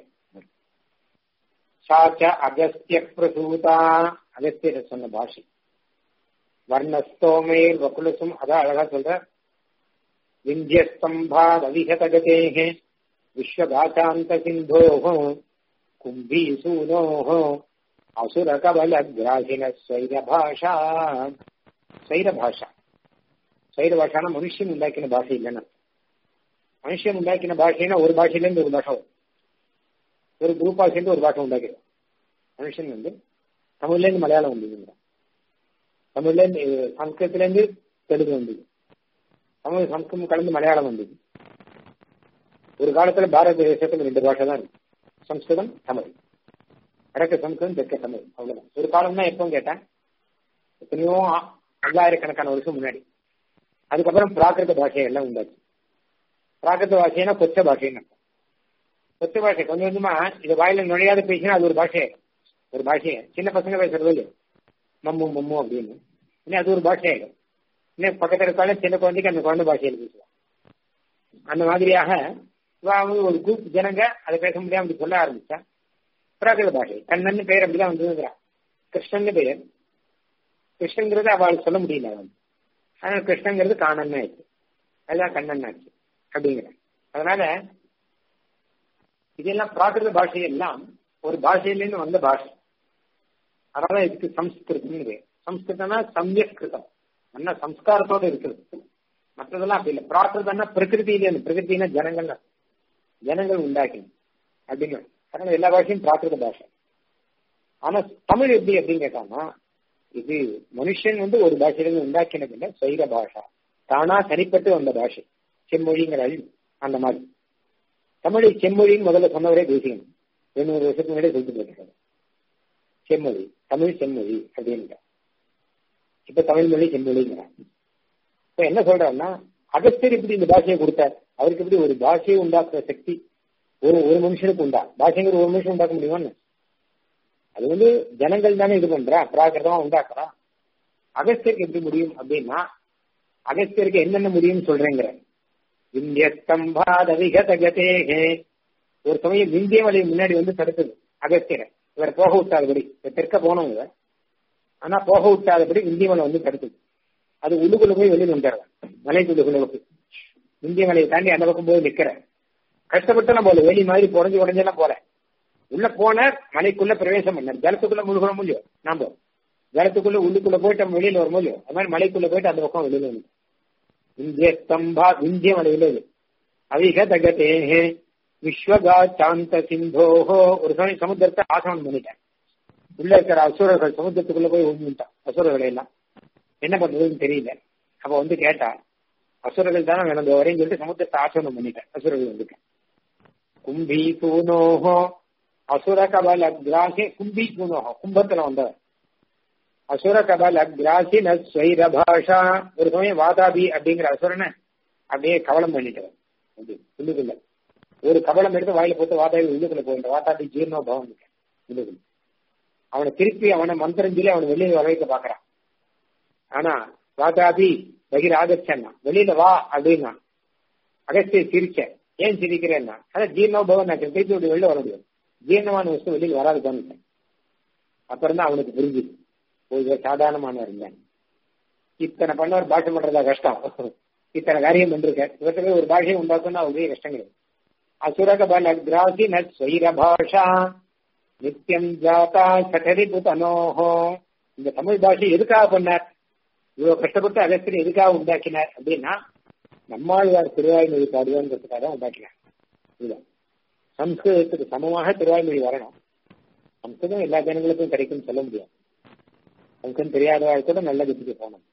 சாச்ச அகஸ்திய பிரசூதா அகஸ்தியர் சொன்ன பாஷை வர்ணஸ்தோமேர் வகுலசும் அதான் அழகா சொல்ற விந்தியஸ்தம்பாத் அவிகதகதேகே விஸ்வகாசாந்த சிந்தோः கும்பீசூனோः அசுரகபல கிராகின ஸ்வைர பாஷா ஸ்வைர பாஷா ஸ்வைர பாஷானா மனுஷன் உண்டாக்கின பாஷை இல்லைன்னா மனுஷன் உண்டாக்கின பாஷைனா ஒரு பாஷையில இருந்து ஒரு பாஷை வரும் ஒரு குரூப்பா சேர்ந்து ஒரு பாஷை உண்டாக்கிடும் மனுஷன் வந்து தமிழ்ல இருந்து மலையாளம் வந்ததுங்க தமிழ்ல இருந்து சம்ஸ்கிருதத்துல இருந்து தெலுங்கு வந்தது தமிழ் சம்ஸ்கிருதம் கலந்து மலையாளம் வந்தது ஒரு காலத்துல பாரத தேசத்துல ரெண்டு பாஷை தான் இருக்கு சம்ஸ்கிருதம் தமிழ் வடக்கு சம்ஸ்கிருதம் தெற்க தமிழ் அவ்வளவுதான் ஒரு காலம்னா எப்போ கேட்டேன் எத்தனையோ பல்லாயிரக்கணக்கான வருஷம் முன்னாடி அதுக்கப்புறம் பிராகிருத பாஷை எல்லாம் உண்டாச்சு பிராகிருத பாஷைனா கொச்ச பாஷைன்னு கொச்ச பாஷை கொஞ்சம் கொஞ்சமா இது வாயில நுழையாத பேசினா அது ஒரு பாஷை ஒரு பாஷையை சின்ன பசங்க பேசுறது இல்லையோ மம்மு மம்மு அப்படின்னு இன்னும் அது ஒரு பாஷை ஆயிடும் இன்னும் பக்கத்துல இருக்காலும் சின்ன குழந்தைக்கு அந்த குழந்தை பாஷையில் பேசுவான் அந்த மாதிரியாக அவங்க ஒரு குரூப் ஜனங்க அதை பேச முடியாம அப்படி சொல்ல ஆரம்பிச்சா பிராகிருத பாஷை கண்ணன் பெயர் அப்படிதான் வந்துருக்கிறான் கிருஷ்ணன் பெயர் கிருஷ்ணங்கிறது அவளுக்கு சொல்ல முடியல அவன் அதனால கிருஷ்ணங்கிறது காணன் ஆயிடுச்சு அதுதான் கண்ணன் ஆச்சு அப்படிங்கிற அதனால இதெல்லாம் பிராகிருத பாஷை எல்லாம் ஒரு பாஷையிலேருந்து வந்த பாஷை அதனால இதுக்கு சம்ஸ்கிருதம் சம்ஸ்கிருதம்னா சமயக்கிருதம் நல்ல சம்ஸ்காரத்தோட இருக்கிறது மற்றதெல்லாம் அப்படி இல்லை பிராகிருதம்னா பிரகிருதியில பிரகிருத்தினா ஜனங்கள் ஜனங்கள் உண்டாக்கணும் அப்படின்னு அதனால எல்லா பாஷையும் பிராகிருத பாஷை ஆனா தமிழ் எப்படி அப்படின்னு கேட்டாங்கன்னா இது மனுஷன் வந்து ஒரு பாஷையிலிருந்து உண்டாக்கினது இல்லை சைர பாஷா தானா தனிப்பட்டு வந்த பாஷை செம்மொழிங்கிற அழிவு அந்த மாதிரி தமிழை செம்மொழின்னு முதல்ல சொன்னவரே தேசியம் எண்ணூறு வருஷத்துக்கு முன்னாடியே சொல்லிட்டு போயிருக்காரு செம்மொழி தமிழ் செம்மொழி அப்படின்ற இப்ப தமிழ் மொழி செம்மொழிங்கிறார் இப்ப என்ன சொல்றாருன்னா அகஸ்தியர் இப்படி இந்த பாஷையை கொடுத்தார் அவருக்கு எப்படி ஒரு பாஷையை உண்டாக்குற சக்தி ஒரு ஒரு மனுஷனுக்கு உண்டா பாஷைங்கிற ஒரு மனுஷன் உண்டாக்க முடியுமான்னு அது வந்து ஜனங்கள் தானே இது பண்றா பிராகிருதமா உண்டாக்குறா அகஸ்தியருக்கு எப்படி முடியும் அப்படின்னா அகஸ்தியருக்கு என்னென்ன முடியும்னு சொல்றேங்கிற இந்திய ஸ்தம்பாத விகதகதேகே ஒரு சமயம் இந்திய மலை முன்னாடி வந்து தடுத்தது அகஸ்தியரை இவர் போக விட்டாதபடி தெற்க போனவங்க ஆனா போக விட்டாதபடி இந்திய மலை வந்து தடுத்தது அது உள்ளுக்குள்ள போய் வெளியில் வந்துடுறாங்க மலைக்குள்ளுக்குள்ள போய் இந்திய மலையை தாண்டி அந்த பக்கம் போய் நிக்கிற கஷ்டப்பட்டு நம்ம போல வெளி மாதிரி புடஞ்சு உடஞ்செல்லாம் போல உள்ள போன மலைக்குள்ள பிரவேசம் பண்ண ஜலத்துக்குள்ள முழுகிற முடியும் நாம ஜலத்துக்குள்ள உள்ளுக்குள்ள போயிட்டு நம்ம வெளியில வர முடியும் அது மாதிரி மலைக்குள்ள போயிட்டு அந்த பக்கம் வெளியில வந்து இந்திய ஸ்தம்பா இந்திய மலையில இது அவிக தகதேஹே விஸ்வகா சாந்த சிந்தோஹோ ஒரு சமயம் சமுத்திரத்தை ஆசனம் பண்ணிட்டேன் உள்ள இருக்கிற அசுரர்கள் சமுத்திரத்துக்குள்ள போய் விழுந்துட்டான் அசுரர்களை எல்லாம் என்ன பண்றதுன்னு தெரியல அப்ப வந்து கேட்டா அசுரர்கள் தானே நடந்து வரேன்னு சொல்லிட்டு சமுத்திரத்தை ஆசனம் பண்ணிட்டேன் அசுரர்கள் வந்துட்டேன் கும்பி சூனோஹோ அசுர கபல கிராசி கும்பி சூனோஹோ கும்பத்துல வந்தவர் அசுர கபல கிராசி நஸ்வைர பாஷா ஒரு சமயம் வாதாபி அப்படிங்கிற அசுரனை அப்படியே கவலம் பண்ணிட்டவர் அப்படி உள்ளுக்குள்ள ஒரு கவலம் எடுத்து வாயில போட்டு வாதாபி உள்ளுக்குள்ள போயிட்ட வாதாபி ஜீர்ணோ பவன் உள்ளுக்குள்ள அவனை திருப்பி அவனை மந்திரம் சொல்லி அவனை வெளியே வர வைக்க பாக்குறான் ஆனா வாதாபி பகிர் ஆகச்சன்னா வெளியில வா அப்படின்னா அகஸ்திய சிரிச்ச ஏன் சிரிக்கிறேன்னா அதான் ஜீர்ணோ பவன் நான் திருப்பி விட்டு வெளில வர முடியும் ஜீர்ணமான வஸ்து வெளியில் வராது பண்ணிட்டேன் அப்புறம் தான் அவனுக்கு புரிஞ்சுது ஒரு சாதாரணமான இருந்தேன் இத்தனை பண்ணவர் பாஷை பண்றதா கஷ்டம் இத்தனை காரியம் பண்றிருக்கேன் இவர்கிட்ட ஒரு பாஷையை உண்டாக்குன்னா ஒரே கஷ்டம் கிடையாது அசுரக பல கிராசி நஸ்வைர பாஷா நித்தியம் ஜாதா சட்டரி புதனோஹோ இந்த தமிழ் பாஷை எதுக்காக பண்ணார் இவ்வளவு கஷ்டப்பட்டு அகஸ்தியர் எதுக்காக உண்டாக்கினார் அப்படின்னா நம்மாழ்வார் திருவாய்மொழி பாடுவாங்கிறதுக்காக தான் உண்டாக்கினார் இதுதான் சம்ஸ்கிருதத்துக்கு சமமாக திருவாய்மொழி வரணும் சம்ஸ்கிருதம் எல்லா ஜனங்களுக்கும் கிடைக்கும்னு சொல்ல முடியாது சம்ஸ்கிருதம் தெரியாதவாள் கூட நல்ல கதிக்கு போகணும்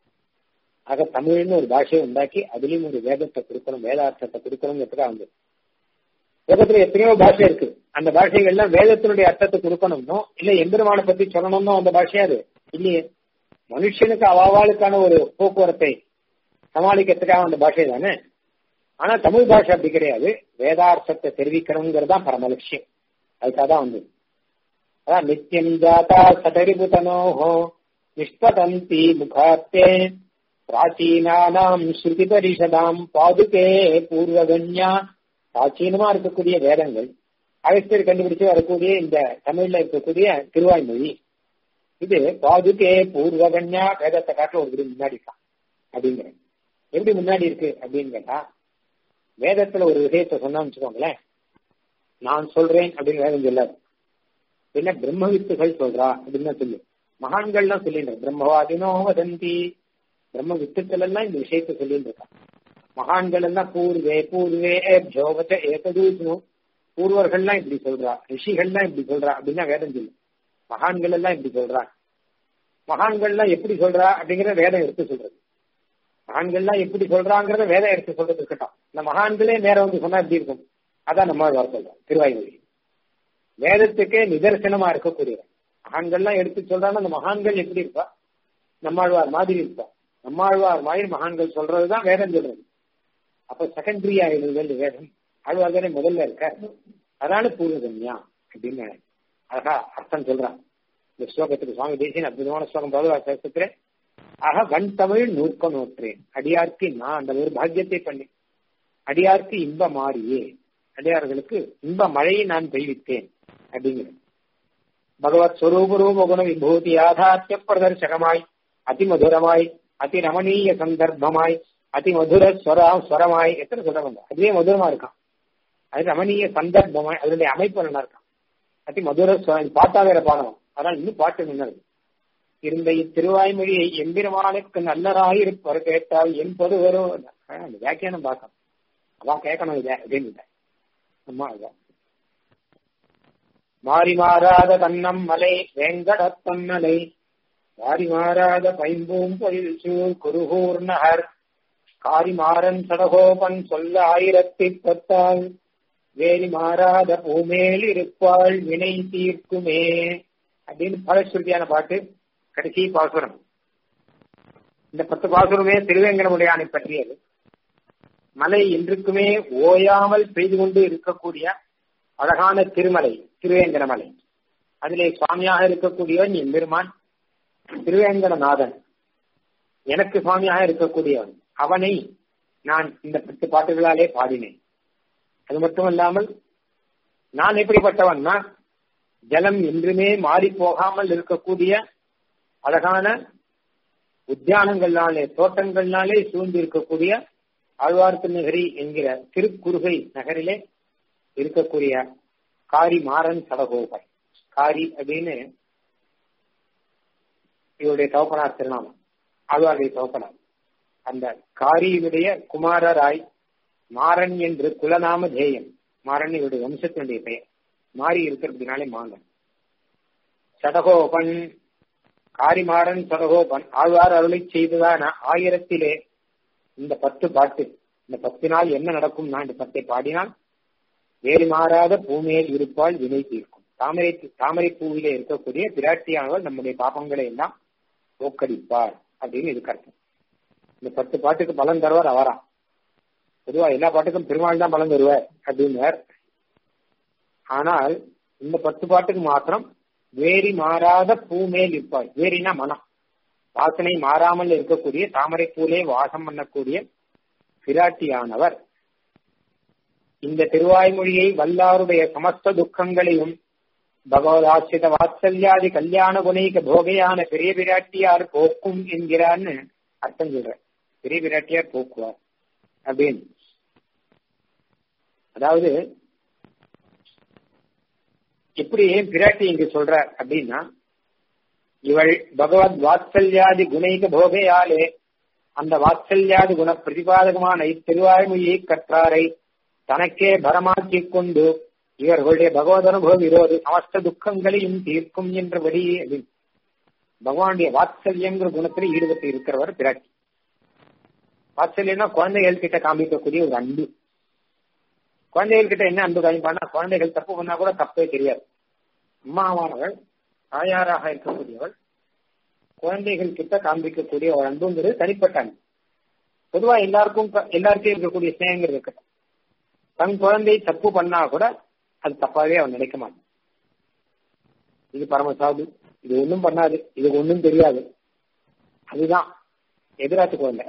ஆக தமிழ்னு ஒரு பாஷையை உண்டாக்கி அதுலயும் ஒரு வேதத்தை கொடுக்கணும் வேதார்த்தத்தை கொடுக்கணுங்கிறதுக்காக வந்தது வேதத்துல எத்தனையோ பாஷை இருக்கு அந்த பாஷைகள்லாம் வேதத்தினுடைய அர்த்தத்தை கொடுக்கணும்னோ இல்ல எம்பெருமானை பத்தி சொல்லணும்னோ அந்த பாஷையா அது இல்லையே மனுஷனுக்கு அவாவாளுக்கான ஒரு போக்குவரத்தை சமாளிக்கிறதுக்காக அந்த பாஷை தானே ஆனா தமிழ் பாஷை அப்படி கிடையாது வேதார்த்தத்தை தெரிவிக்கணுங்கிறது தான் பரம லட்சியம் அதுக்காக தான் வந்தது அதான் நித்தியம் ஜாதா சதரிபுதனோஹோ நிஷ்பதந்தி முகாத்தே பிராச்சீனானாம் ஸ்ருதி பரிஷதாம் பாதுகே பூர்வகன்யா பிராச்சீனமா இருக்கக்கூடிய வேதங்கள் அகஸ்தியர் கண்டுபிடிச்சு வரக்கூடிய இந்த தமிழ்ல இருக்கக்கூடிய திருவாய்மொழி இது பாதுகே பூர்வகன்யா வேதத்தை காட்டில ஒரு முன்னாடி இருக்கான் அப்படிங்கிற எப்படி முன்னாடி இருக்கு அப்படின்னு கேட்டா வேதத்துல ஒரு விஷயத்த சொன்னா வச்சுக்கோங்களேன் நான் சொல்றேன் அப்படின்னு வேதம் சொல்லாது என்ன பிரம்மவித்துகள் சொல்றா அப்படின்னு சொல்லு மகான்கள்லாம் சொல்லிட்டு பிரம்மவாதினோ வதந்தி பிரம்ம வித்துக்கள் எல்லாம் இந்த விஷயத்த சொல்லிட்டு இருக்கான் மகான்கள் எல்லாம் பூர்வே பூர்வே ஜோவச்ச ஏகதூசனு பூர்வர்கள்லாம் இப்படி சொல்றா ரிஷிகள்லாம் இப்படி சொல்றா அப்படின்னா வேதம் சொல்லு மகான்கள் எல்லாம் இப்படி சொல்றா மகான்கள்லாம் எப்படி சொல்றா அப்படிங்கிற வேதம் எடுத்து சொல்றது மகான்கள்லாம் எப்படி சொல்றாங்கிறத வேதம் எடுத்து சொல்றது இருக்கட்டும் இந்த மகான்களே நேரம் வந்து சொன்னா எப்படி இருக்கும் அதான் நம்ம சொல்றோம் திருவாய்மொழி வேதத்துக்கே நிதர்சனமா இருக்கக்கூடியது மகான்கள்லாம் எடுத்து சொல்றாங்க அந்த மகான்கள் எப்படி இருப்பா நம்மாழ்வார் மாதிரி இருப்பா நம்மாழ்வார் மாதிரி மகான்கள் சொல்றதுதான் வேதம் சொல்றது அப்ப செகண்டரியா இருந்தது வேதம் ஆழ்வார் தானே முதல்ல இருக்க அதான பூர்வகன்யா அப்படின்னு அழகா அர்த்தம் சொல்றான் இந்த ஸ்லோகத்துக்கு சுவாமி தேசியன் அற்புதமான ஸ்லோகம் பகவா சேஷத்துல ஆக வன் தமிழ் நூற்க நோற்றேன் அடியார்க்கு நான் அந்த ஒரு பாக்கியத்தை பண்ணி அடியார்க்கு இன்ப மாறியே அடியார்களுக்கு இன்ப மழையை நான் பெய்வித்தேன் அப்படிங்கிறேன் பகவத் ஸ்வரூப ரூப குண விபூதி யாதாத்திய பிரதர்சகமாய் அதிமதுரமாய் அதி ரமணீய சந்தர்ப்பமாய் அதி மதுர ஸ்வரா ஸ்வரமாய் எத்தனை சொல்றாங்க அதுவே மதுரமா இருக்கான் அது ரமணீய சந்தர்ப்பமாய் அதனுடைய அமைப்பு நல்லா இருக்கான் அதி மதுர ஸ்வரம் பாட்டா வேற பாடணும் அதனால் இன்னும் பாட்டு நின்னது இருந்த இத்திருவாய்மொழியை எம்பெருமானுக்கு நல்லராயிருப்பவர் கேட்டால் என் பொது வரும் அந்த வியாக்கியானம் பார்க்கணும் அதான் கேட்கணும் இதை அப்படின்னு அம்மா அதான் மாறி மாறாத தன்னம் மலை வேங்கடத்தன்னலை வாரி மாறாத பைம்பூம் பொழில் சூழ் குருகூர் நகர் காரிமாறன் சடகோபன் சொல்ல ஆயிரத்தி பத்தாள் வேரி மாறாத பூமேல் இருப்பாள் வினை தீர்க்குமே அப்படின்னு பலஸ்ருதியான பாட்டு கடைசி பாசுரம் இந்த பத்து பாசுரமே திருவேங்கடமுடையானை பற்றியது மலை இன்றுக்குமே ஓயாமல் பெய்து கொண்டு இருக்கக்கூடிய அழகான திருமலை திருவேங்கடமலை அதிலே சுவாமியாக இருக்கக்கூடியவன் என் பெருமான் திருவேங்கடநாதன் எனக்கு சுவாமியாக இருக்கக்கூடியவன் அவனை நான் இந்த பத்து பாட்டுகளாலே பாடினேன் அது மட்டுமல்லாமல் நான் எப்படிப்பட்டவன்னா ஜலம் என்றுமே மாறி போகாமல் இருக்கக்கூடிய அழகான உத்தியானங்கள்னாலே தோட்டங்கள்னாலே சூழ்ந்து இருக்கக்கூடிய ஆழ்வார்த்து நகரி என்கிற திருக்குறுகை நகரிலே இருக்கக்கூடிய காரி மாறன் சடகோபர் காரி அப்படின்னு இவருடைய தவப்பனார் திருநாமம் ஆழ்வாருடைய தவப்பனார் அந்த காரியினுடைய குமாரராய் மாறன் என்று குலநாம தேயம் மாறன் இவருடைய வம்சத்தினுடைய பெயர் மாறி இருக்கிறதுனாலே மாங்கன் சடகோபன் காரிமாறன் சடகோபன் ஆழ்வார் அருளை செய்ததான ஆயிரத்திலே இந்த பத்து பாட்டு இந்த பத்து நாள் என்ன நடக்கும் நான் இந்த பத்தை பாடினால் வேறு மாறாத பூமியில் இருப்பால் வினை தீர்க்கும் தாமரை தாமரை பூவிலே இருக்கக்கூடிய பிராட்டியானவள் நம்முடைய பாப்பங்களை எல்லாம் போக்கடிப்பார் அப்படின்னு இதுக்கு அர்த்தம் இந்த பத்து பாட்டுக்கு பலன் தருவார் அவரா பொதுவா எல்லா பாட்டுக்கும் பெருமாள் தான் பலன் தருவார் அப்படின்னார் ஆனால் இந்த பத்து பாட்டுக்கு மாத்திரம் வேரி மாறாத பூமேல் இருப்பாள் வேரினா மனம் வாசனை மாறாமல் இருக்கக்கூடிய தாமரை பூலே வாசம் பண்ணக்கூடிய பிராட்டியானவர் இந்த திருவாய்மொழியை வல்லாருடைய சமஸ்த துக்கங்களையும் பகவதாசிரித வாத்சல்யாதி கல்யாண குணைக போகையான பெரிய பிராட்டியார் போக்கும் என்கிறான்னு அர்த்தம் சொல்ற பெரிய பிராட்டியார் போக்குவார் அப்படின்னு அதாவது எப்படி ஏன் பிராட்டி இங்கு சொல்ற அப்படின்னா இவள் பகவத் வாத்சல்யாதி குணைக போகையாலே அந்த வாத்சல்யாதி குண பிரதிபாதகமான இத்திருவாய்மொழியை கற்றாரை தனக்கே பரமாக்கிக் கொண்டு இவர்களுடைய பகவத் அனுபவ விரோதி சமஸ்த துக்கங்களையும் தீர்க்கும் என்றபடி பகவானுடைய வாத்சல்யங்கிற குணத்தில் ஈடுபட்டு இருக்கிறவர் பிராட்டி வாத்சல்யம்னா குழந்தைகள் கிட்ட காமிக்கக்கூடிய ஒரு அன்பு குழந்தைகள் கிட்ட என்ன அன்பு காமிப்பான்னா குழந்தைகள் தப்பு பண்ணா கூட தப்பே தெரியாது அம்மாவானவள் தாயாராக இருக்கக்கூடியவள் குழந்தைகள் கிட்ட காண்பிக்கக்கூடிய ஒரு அன்புங்கிறது தனிப்பட்ட அன்பு பொதுவா எல்லாருக்கும் எல்லாருக்கும் இருக்கக்கூடிய ஸ்நேகங்கிறது இருக்கட்டும் தன் குழந்தை தப்பு பண்ணா கூட அது தப்பாவே அவன் நினைக்க மாட்டான் இது பரமசாது இது ஒண்ணும் பண்ணாது இதுக்கு ஒண்ணும் தெரியாது அதுதான் எதிராத்து குழந்தை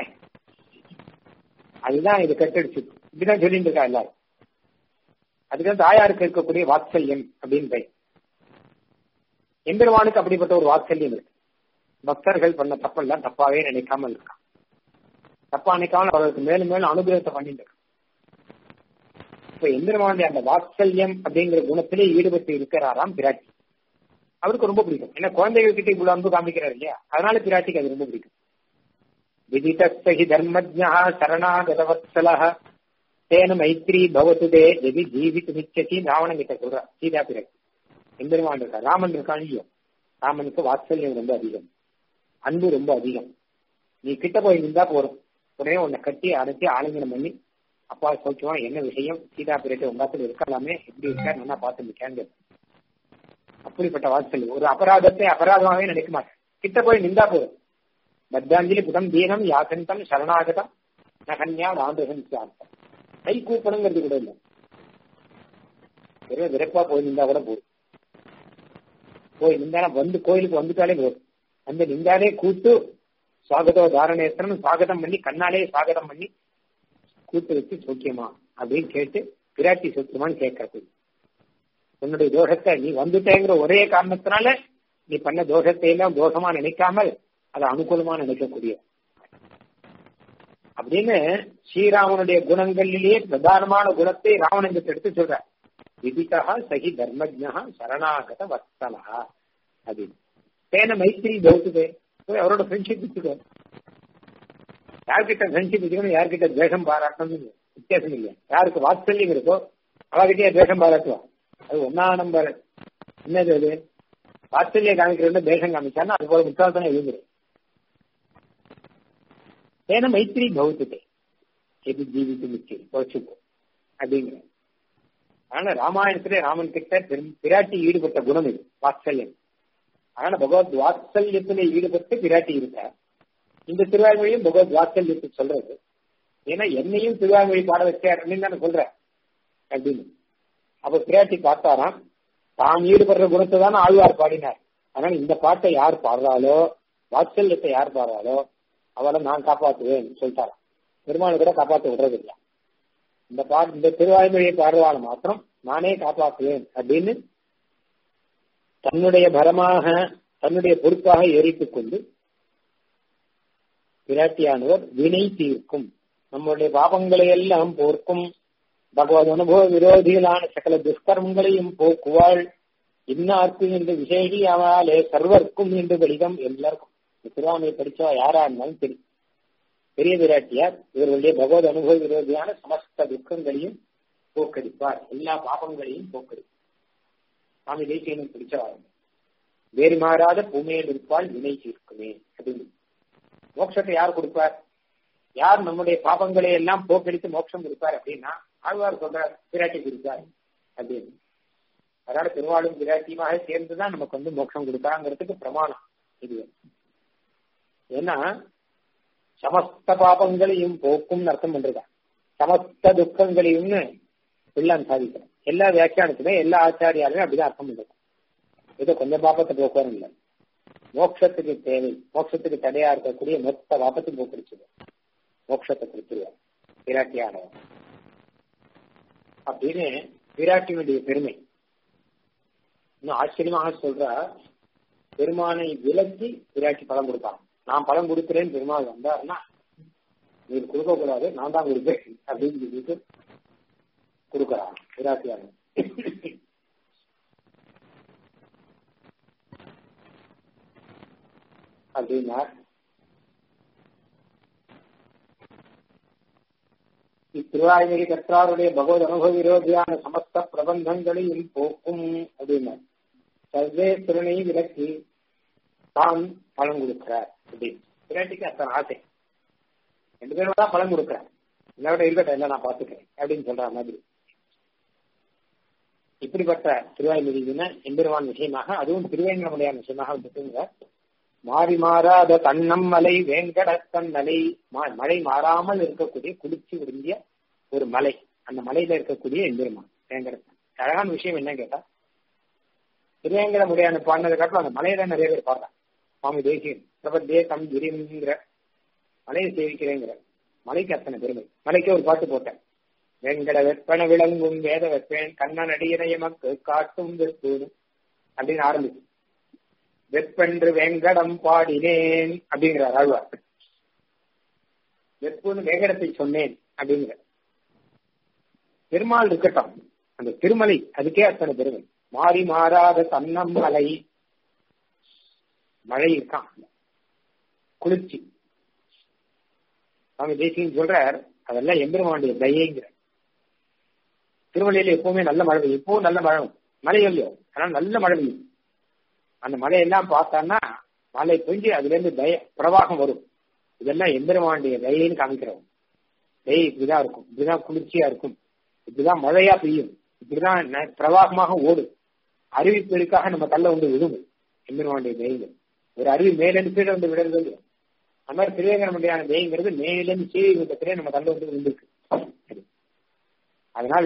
அதுதான் இது கட்டடிச்சு இப்படிதான் சொல்லிட்டு இருக்கா எல்லாரும் அதுதான் தாயாருக்கு இருக்கக்கூடிய வாத்சல்யம் அப்படின்னு பெயர் எம்பெருமானுக்கு அப்படிப்பட்ட ஒரு வாத்சல்யம் இருக்கு பக்தர்கள் பண்ண தப்பெல்லாம் தப்பாவே நினைக்காமல் இருக்கான் தப்பா நினைக்காமல் அவர்களுக்கு மேலும் மேலும் அனுகிரகத்தை பண்ணிட்டு இருக்கான் இப்ப எம்பெருமானுடைய அந்த வாத்சல்யம் அப்படிங்கிற குணத்திலே ஈடுபட்டு இருக்கிறாராம் பிராட்டி அவருக்கு ரொம்ப பிடிக்கும் ஏன்னா குழந்தைகள் கிட்ட இவ்வளவு அன்பு காமிக்கிறார் இல்லையா அதனால பிராட்டிக்கு அது ரொம்ப பிடிக்கும் விதிதஸ்தகி தர்மஜா சரணாகதவத்சல தேன மைத்ரி பவத்து தே எதி ஜீவித்து நிச்சயத்தி ராவணன் கிட்ட சொல்றா சீதா பிராட்டி எம்பெருமான் இருக்கா ராமன் இருக்கான் இல்லையோ ராமனுக்கு வாத்சல்யம் ரொம்ப அதிகம் அன்பு ரொம்ப அதிகம் நீ கிட்ட போய் நின்றா போறோம் உடனே உன்னை கட்டி அடைச்சி ஆலிங்கனம் பண்ணி அப்பா சௌக்கியமா என்ன விஷயம் சீதா பிராட்டி உங்காத்துல இருக்கலாமே எப்படி இருக்கா நல்லா பார்த்து நிற்காங்க அப்படிப்பட்ட வாத்சல்யம் ஒரு அபராதத்தை அபராதமாகவே நினைக்க மாட்டேன் கிட்ட போய் நின்றா போதும் பத்தாஞ்சலி புதம் தீனம் யாசந்தம் சரணாகதம் நகன்யா நாந்தகன் சார்த்தம் கை கூப்பணுங்கிறது கூட இல்லை வெறும் விரைப்பா போய் நின்றா கூட போதும் போய் நின்றாலே வந்து கோயிலுக்கு வந்துட்டாலே போதும் வந்து நின்றாலே கூட்டு சுவாகதோ தாரணேஸ்வரன் சுவாகதம் பண்ணி கண்ணாலே சுவாகதம் பண்ணி கூட்டு வச்சு சௌக்கியமா அப்படின்னு கேட்டு பிராட்டி சௌக்கியமான்னு கேட்கறது உன்னுடைய தோஷத்தை நீ வந்துட்டேங்கிற ஒரே காரணத்தினால நீ பண்ண தோஷத்தை எல்லாம் தோஷமா நினைக்காமல் அதை அனுகூலமா நினைக்கக்கூடிய அப்படின்னு ஸ்ரீராமனுடைய குணங்களிலேயே பிரதானமான குணத்தை ராவணன் எடுத்து சொல்ற விதிகா சகி தர்மஜா சரணாகத வத்சலா அப்படின்னு தேன மைத்திரி பௌத்துதே போய் அவரோட ஃப்ரெண்ட்ஷிப் வச்சுக்கோ யார்கிட்ட ஃப்ரெண்ட்ஷிப் வச்சுக்கணும் யார்கிட்ட துவேஷம் பாராட்டணும் வித்தியாசம் இல்லையா யாருக்கு வாத்சல்யம் இருக்கோ அவகிட்டயே துவேஷம் பாராட்டுவா அது ஒன்னா நம்பர் என்னது அது வாத்சல்ய காமிக்கிறது தேசம் காமிச்சான்னா அது போல முட்டாள்தானே எழுந்துரு ஏன்னா மைத்திரி பௌத்தத்தை எது ஜீவித்து முக்கியம் குறைச்சுக்கோ அப்படிங்கிற அதனால ராமாயணத்திலே ராமன் கிட்ட பெரும் பிராட்டி ஈடுபட்ட குணம் இது வாத்சல்யம் அதனால பகவத் வாத்சல்யத்திலே ஈடுபட்டு பிராட்டி இருக்கார் இந்த திருவாய்மொழியும் பகவத் வாத்சல்யத்தை சொல்றது ஏன்னா என்னையும் திருவாய்மொழி பாட வச்சார் அப்படின்னு தானே சொல்ற அப்படின்னு அப்ப பிராட்டி பார்த்தாராம் தான் ஈடுபடுற குணத்தை தானே ஆழ்வார் பாடினார் அதனால இந்த பாட்டை யார் பாடுறாளோ வாத்சல்யத்தை யார் பாடுறாளோ அவளை நான் காப்பாற்றுவேன் சொல்லிட்டாராம் பெருமாள் கூட காப்பாற்ற விடுறது இல்லை இந்த பாட்டு இந்த திருவாய்மொழியை பாடுறவாள் மாத்திரம் நானே காப்பாற்றுவேன் அப்படின்னு தன்னுடைய பரமாக தன்னுடைய பொறுப்பாக ஏறித்துக் கொண்டு பிராட்டியானவர் வினை தீர்க்கும் நம்முடைய பாபங்களை எல்லாம் போர்க்கும் பகவத் அனுபவ விரோதிகளான சகல துஷ்கர்மங்களையும் போக்குவாள் இன்னார்க்கு என்று விசேஷியாவாலே சர்வர்க்கும் என்று கடிதம் எல்லாருக்கும் திருவாமையை படிச்சவா யாரா இருந்தாலும் தெரியும் பெரிய விராட்டியார் இவர்களுடைய பகவத் அனுபவ விரோதியான சமஸ்த துக்கங்களையும் போக்கடிப்பார் எல்லா பாபங்களையும் போக்கடிப்பார் சுவாமி தேசியனும் பிடிச்சவாரு வேறு மாறாத பூமியில் இருப்பால் வினை தீர்க்குமே அப்படின்னு மோட்சத்தை யார் கொடுப்பார் யார் நம்முடைய பாபங்களை எல்லாம் போக்கடித்து மோட்சம் கொடுப்பார் அப்படின்னா ஆழ்வார் சொல்றார் பிராட்டி கொடுப்பார் அப்படின்னு அதனால திருவாளும் பிராட்டியுமாக சேர்ந்துதான் நமக்கு வந்து மோட்சம் கொடுப்பாங்கிறதுக்கு பிரமாணம் இது ஏன்னா சமஸ்த பாபங்களையும் போக்கும் அர்த்தம் பண்றதா சமஸ்த துக்கங்களையும்னு பிள்ளான் சாதிக்கிறேன் எல்லா வியாக்கியானத்துமே எல்லா ஆச்சாரியாலுமே அப்படிதான் அர்த்தம் பண்றது ஏதோ கொஞ்சம் பாப்பத்தை போக்குவரம் இல்லை மோட்சத்துக்கு தேவை மோட்சத்துக்கு தடையா இருக்கக்கூடிய மொத்த பாப்பத்தையும் போக்கடிச்சது மோட்சத்தை கொடுத்துருவார் பிராட்டியானவர் அப்படின்னு பிராட்டியினுடைய பெருமை இன்னும் ஆச்சரியமாக சொல்ற பெருமானை விலக்கி பிராட்டி பலம் கொடுப்பாங்க நான் பலம் கொடுக்கிறேன்னு பெருமாள் வந்தாருன்னா நீர் கொடுக்க கூடாது நான் தான் கொடுப்பேன் அப்படின்னு சொல்லிட்டு கொடுக்கறான் பிராட்டியான அப்படின்னா இத்திருவாய்மொழி கற்றாருடைய பகவத் அனுபவ விரோதியான சமஸ்த பிரபந்தங்களையும் போக்கும் அப்படின்னா சர்வேஸ்வரனை விலக்கி தான் பலன் கொடுக்கிறார் அப்படின்னு பிராட்டிக்கு அத்தனை ஆசை ரெண்டு பேரும் தான் பலன் கொடுக்கிறார் என்னோட இருக்கட்டும் எல்லாம் நான் பாத்துக்கிறேன் அப்படின்னு சொல்ற மாதிரி இப்படிப்பட்ட திருவாய்மொழியின எம்பெருமான் விஷயமாக அதுவும் திருவேங்கடமுடையான விஷயமாக வந்துட்டுங்க மாறி மாறாத தன்னம் மலை வேங்கட தன்னலை மழை மாறாமல் இருக்கக்கூடிய குளிர்ச்சி விரும்பிய ஒரு மலை அந்த மலையில இருக்கக்கூடிய எம்பெருமான் வேங்கடத்தன் அழகான விஷயம் என்ன கேட்டா திருவேங்கட முடியான பாடினதை காட்டிலும் அந்த மலையை தான் நிறைய பேர் பாடுறாங்க சுவாமி தேசியன் பிரபத்தே தம் கிரிங்கிற மலையை சேவிக்கிறேங்கிற மலைக்கு அத்தனை பெருமை மலைக்கே ஒரு பாட்டு போட்டேன் வெங்கட வெப்பன விளங்கும் வேத வெப்பேன் கண்ணன் அடியினை எமக்கு காட்டும் வெப்பூனு அப்படின்னு ஆரம்பிச்சு வெப்பென்று வெங்கடம் பாடினேன் அப்படிங்கிறார் ஆழ்வார் வெப்புன்னு வேங்கடத்தை சொன்னேன் அப்படிங்கிற பெருமாள் இருக்கட்டும் அந்த திருமலை அதுக்கே அத்தனை பெருமை மாறி மாறாத தன்னம் மலை மழை இருக்கான் குளிர்ச்சி சுவாமி தேசியம் சொல்றார் அதெல்லாம் எம்பெருமானுடைய தயைங்கிற திருமலையில எப்பவுமே நல்ல மழை பெய்யும் இப்பவும் நல்ல மழை மழை இல்லையோ அதனால நல்ல மழை பெய்யும் அந்த மழையெல்லாம் பார்த்தான்னா மழை பெஞ்சு அதுல இருந்து தய பிரவாகம் வரும் இதெல்லாம் எம்பெருமானுடைய தயைன்னு காமிக்கிறோம் தயை இப்படிதான் இருக்கும் இப்படிதான் குளிர்ச்சியா இருக்கும் இப்படிதான் மழையா பெய்யும் இப்படிதான் பிரவாகமாக ஓடும் அருவி பெருக்காக நம்ம தள்ள வந்து விடும் எம்பெருமானுடைய தயங்கள் ஒரு அருவி மேலிருந்து கீழே வந்து விடுறது அந்த மாதிரி திருவேங்கடமுடியான தயங்கிறது மேலிருந்து சீவி விட்டத்திலே நம்ம தள்ள வந்து விழுந்திருக்கு அதனால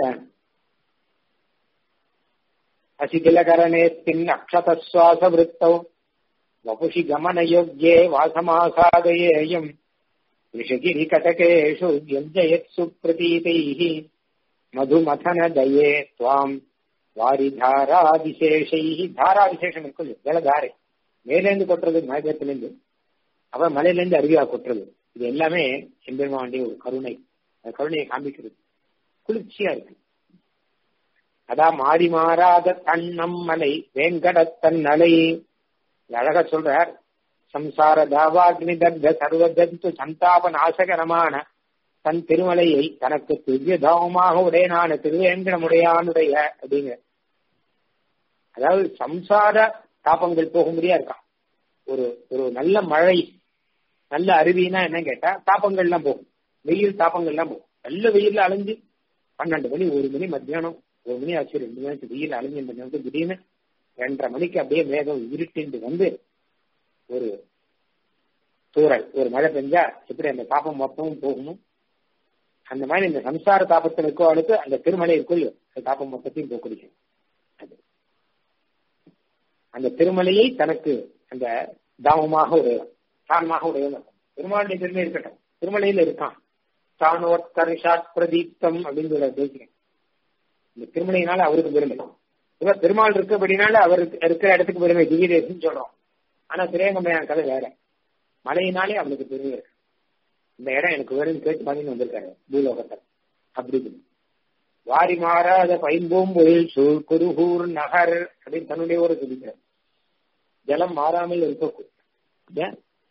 அசிகிலகரணேஸ்தின் அக்ஷதஸ்வாச விருத்தௌ வபுஷி கமனயோக்யே வாசமாசாதயேயம் ரிஷகிரி கட்டகேஷு வியஞ்சயத் சுப்ரதீதைः மதுமதன தயே துவாம் வாரி தாராதிசேஷைः தாராதிசேஷம் இருக்கும் ஜலதாரை மேலேந்து கொட்டுறது மேகத்திலிருந்து அப்புறம் மலையிலேருந்து அருவியா கொட்டுறது இது எல்லாமே எம்பெருமானுடைய ஒரு கருணை அந்த கருணையை காண்பிக்கிறது குளிர்ச்சியா இருக்கு அதான் மாறி மாறாத தன்னம் மலை வேங்கடத்தன் அலை அழகா சொல்றார் சம்சார தாவாக்னி தர்க சர்வ ஜந்து சந்தாப நாசகரமான தன் திருமலையை தனக்கு திவ்ய தாவமாக உடையனான திருவேங்கடமுடையானுடைய அப்படிங்கிற அதாவது சம்சார தாபங்கள் போகும்படியா இருக்கான் ஒரு ஒரு நல்ல மழை நல்ல அருவினா என்ன கேட்டா தாப்பங்கள்லாம் போகும் வெயில் தாப்பங்கள்லாம் போகும் நல்ல வெயில்ல அலைஞ்சு பன்னெண்டு மணி ஒரு மணி மத்தியானம் ஒரு மணி ஆச்சு ரெண்டு மணிக்கு வெயில் அலைஞ்சு இந்த நேரத்துக்கு திடீர்னு ரெண்டரை மணிக்கு அப்படியே மேகம் இருட்டிண்டு வந்து ஒரு தூரல் ஒரு மழை பெஞ்சா எப்படி அந்த தாப்பம் மொத்தமும் போகணும் அந்த மாதிரி இந்த சம்சார தாபத்தில் இருக்கவளுக்கு அந்த திருமலை இருக்கும் இல்லையோ அந்த தாப்பம் மொத்தத்தையும் போக்குடிக்கும் அது அந்த திருமலையை தனக்கு அந்த தாமமாக உடையவன் தானமாக உடையவன் திருமாலுடைய பெருமை இருக்கட்டும் திருமலையில இருக்கான் தானோத்கர்ஷாத் பிரதீப்தம் அப்படின்னு சொல்ல பேசுகிறேன் இந்த திருமலையினால அவருக்கு பெருமை இவர் பெருமாள் இருக்கபடினால அவருக்கு இருக்கிற இடத்துக்கு பெருமை திவ்யதேசம் சொல்றோம் ஆனா திரேகமையான கதை வேற மழையினாலே அவனுக்கு பெருமை இருக்கு இந்த இடம் எனக்கு வேறும் கேட்டு வாங்கின்னு வந்திருக்காரு பூலோகத்தில் அப்படி வாரி மாறாத பைம்பூம்பொழில் சூழ் குருகூர் நகர் அப்படின்னு தன்னுடைய ஒரு சொல்லிக்கிறார் ஜலம் மாறாமல் இருக்கக்கூடும்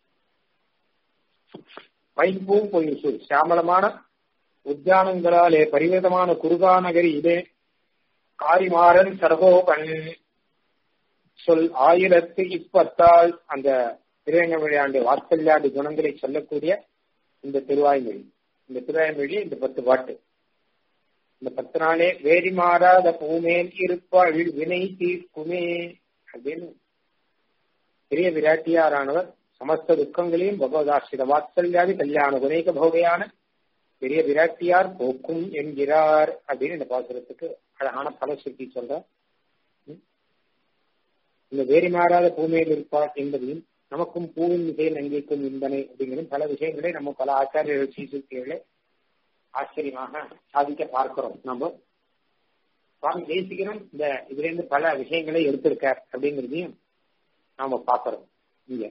பைம்பூம் பொழில் சூழ் சாமலமான உத்தியானங்களாலே பரிவிதமான குருகா நகரி இதே காரிமாறன் சரகோபன் சொல் ஆயிரத்து இப்பத்தால் அந்த திருவேங்கமொழியாண்டு வாத்சல்யாதி குணங்களை சொல்லக்கூடிய இந்த திருவாய்மொழி இந்த திருவாய்மொழி இந்த பத்து பாட்டு இந்த பத்து நாளே வேரி மாறாத பூமேல் இருப்பாள் வினை தீர்க்குமே அப்படின்னு பெரிய விராட்டியாரானவர் சமஸ்த துக்கங்களையும் பகவதாசிரித வாத்சல்யாதி கல்யாண குணைக போகையான பெரிய விராட்டியார் போக்கும் என்கிறார் அப்படின்னு இந்த பாசுரத்துக்கு அழகான பலசுருத்தி சொல்ற இந்த வேரி மாறாத பூமியில் இருப்பார் என்பதையும் நமக்கும் பூவின் விசையில் அங்கேக்கும் இன்பனை அப்படிங்கிறது பல விஷயங்களை நம்ம பல ஆச்சாரியர்கள் சீசுத்திகளை ஆச்சரியமாக சாதிக்க பார்க்கிறோம் நம்ம சுவாமி தேசிகரும் இந்த இதுல இருந்து பல விஷயங்களை எடுத்திருக்கார் அப்படிங்கிறதையும் நாம பாக்குறோம் இங்க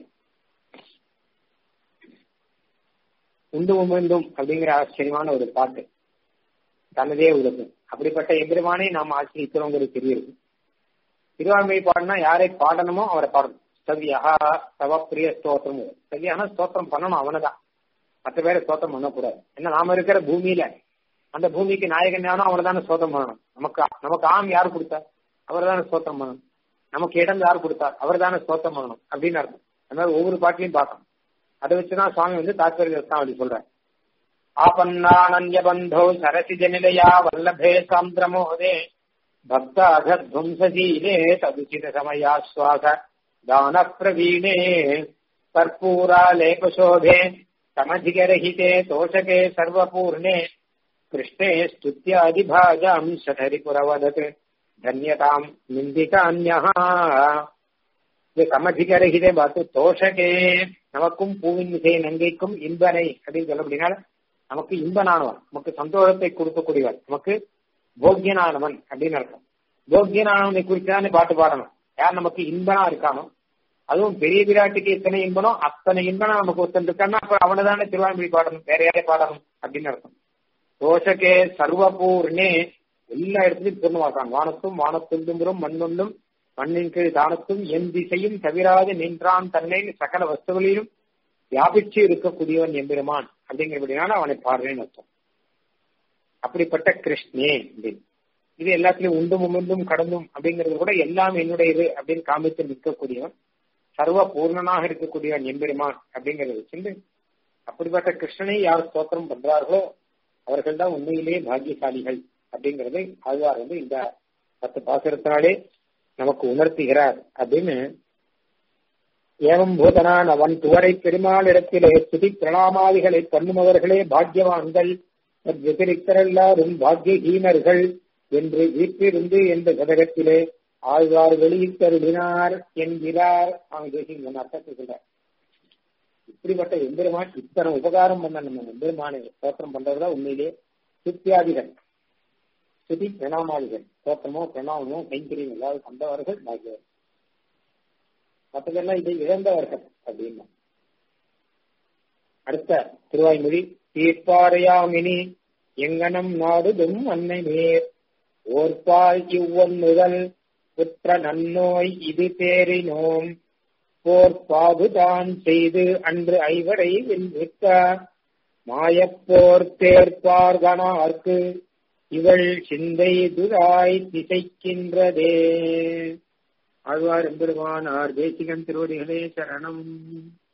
உண்டு உமிழ்ந்தும் அப்படிங்கிற ஆச்சரியமான ஒரு பாட்டு தனதே உலகம் அப்படிப்பட்ட எம்பெருமானை நாம் ஆச்சரிக்கிறோங்கிறது தெரியுது திருவாண்மை பாடினா யாரை பாடணுமோ அவரை பாடணும் சவியா தவ பிரிய ஸ்தோத்திரம் சவியான ஸ்தோத்திரம் பண்ணணும் அவனதான் மற்ற பேரை ஸ்தோத்திரம் பண்ணக்கூடாது ஏன்னா நாம இருக்கிற பூமியில அந்த பூமிக்கு நாயகன் யாரும் அவனை தானே ஸ்தோத்திரம் பண்ணணும் நமக்கு நமக்கு ஆம் யார் கொடுத்தார் அவர் தானே ஸ்தோத்திரம் பண்ணணும் நமக்கு இடம் யார் கொடுத்தார் அவர் தானே ஸ்தோத்திரம் பண்ணணும் அப்படின்னு அர்த்தம் அதனால ஒவ்வொரு பாட்டிலையும் பார்க்கணும் அதை வச்சுதான் சுவாமி வந்து தாத்பரிய அப்படி சொல்றாரு ஆபன்னானன்ய பந்தோ சரசி ஜனிலையா வல்லபே சாந்திரமோதே भक्ताघध्वंसशीले तदुचित समयाश्वास दानप्रवीणे कर्पूरालेपशोभे समधिकरहिते तोषके सर्वपूर्णे कृष्णे स्तुत्यादिभाजाम् शठरिपुरवदत् धन्यताम् நிந்திகான்யஹ இது சமதிகரகிதே பார்த்து தோஷகே நமக்கும் பூவின் மிசை நங்கைக்கும் இன்பனை அப்படின்னு சொல்ல அப்படின்னால நமக்கு இன்பனானவன் நமக்கு சந்தோஷத்தை கொடுக்கக்கூடியவன் நமக்கு போக்கியனானவன் அப்படின்னு அர்த்தம் போக்கியனானவனை குறித்தானே பாட்டு பாடணும் யார் நமக்கு இன்பனா இருக்கானோ அதுவும் பெரிய விராட்டுக்கு எத்தனை இன்பனோ அத்தனை இன்பனா நமக்கு ஒருத்தன் இருக்கான்னா அப்ப அவனை தானே திருவாய்மொழி பாடணும் வேற யாரே பாடணும் அப்படின்னு அர்த்தம் தோஷகே சர்வபூர்ணே எல்லா இடத்துலயும் பூர்ணமாக்காங்க வானத்தும் வானத்துந்தும்புறம் மண்ணொன்றும் மண்ணின் கீழ் தானத்தும் என் திசையும் தவிராது நின்றான் தன்னை சகல வஸ்துகளிலும் வியாபிச்சு இருக்கக்கூடியவன் எம்பெருமான் அப்படிங்கிறபடினால அவனை பாடுறேன்னு அர்த்தம் அப்படிப்பட்ட கிருஷ்ணே அப்படின்னு இது எல்லாத்திலையும் உண்டும் உமிழ்ந்தும் கடந்தும் அப்படிங்கிறது கூட எல்லாம் என்னுடையது அப்படின்னு காமித்து நிற்கக்கூடியவன் சர்வ பூர்ணனாக இருக்கக்கூடியவன் எம்பெருமான் அப்படிங்கறத வச்சுட்டு அப்படிப்பட்ட கிருஷ்ணனை யார் ஸ்தோத்திரம் பண்றார்களோ அவர்கள் தான் உண்மையிலேயே பாக்கியசாலிகள் அப்படிங்கறதை ஆழ்வார் வந்து இந்த பத்து பாசுரத்தினாலே நமக்கு உணர்த்துகிறார் அப்படின்னு ஏவம் பூதனான் அவன் துவரை பெருமாளிடத்திலே ஸ்துதி பிரணாமாதிகளை பண்ணுமவர்களே பாக்கியவான்கள் வெதிரித்தரெல்லாரும் பாக்கியஹீனர்கள் என்று வீற்றிருந்து என்ற சதகத்திலே ஆழ்வார் வெளியிட்டருளினார் என்கிறார் அவங்க தேசிங்க அர்த்தத்தை சொல்றார் இப்படிப்பட்ட எம்பெருமான் இத்தனை உபகாரம் பண்ண நம்ம எம்பெருமானை தோற்றம் பண்றதுதான் உண்மையிலே சுத்தியாதிகள் சுதி பிரணாமாதிகள் தோற்றமோ பிரணாமமோ கைங்கரியம் எல்லாரும் கண்டவர்கள் பாக்கியவர் மற்றதெல்லாம் இதை இழந்தவர்கள் அப்படின்னா அடுத்த திருவாய்மொழி தீர்ப்பாரையாமினி எங்கனம் நாடுதும் அன்னை நேர் ஓர்பால் இவ்வொன்னுதல் புற்ற நன்னோய் இது தேறினோம் போர் பாதுதான் செய்து அன்று ஐவரை வென்றிருக்க மாயப்போர் தேர்ப்பார்கனார்க்கு இவள் சிந்தை துராய் திசைக்கின்றதே ஆழ்வார் எம்பெருமானார் தேசிகன் திருவடிகளே சரணம்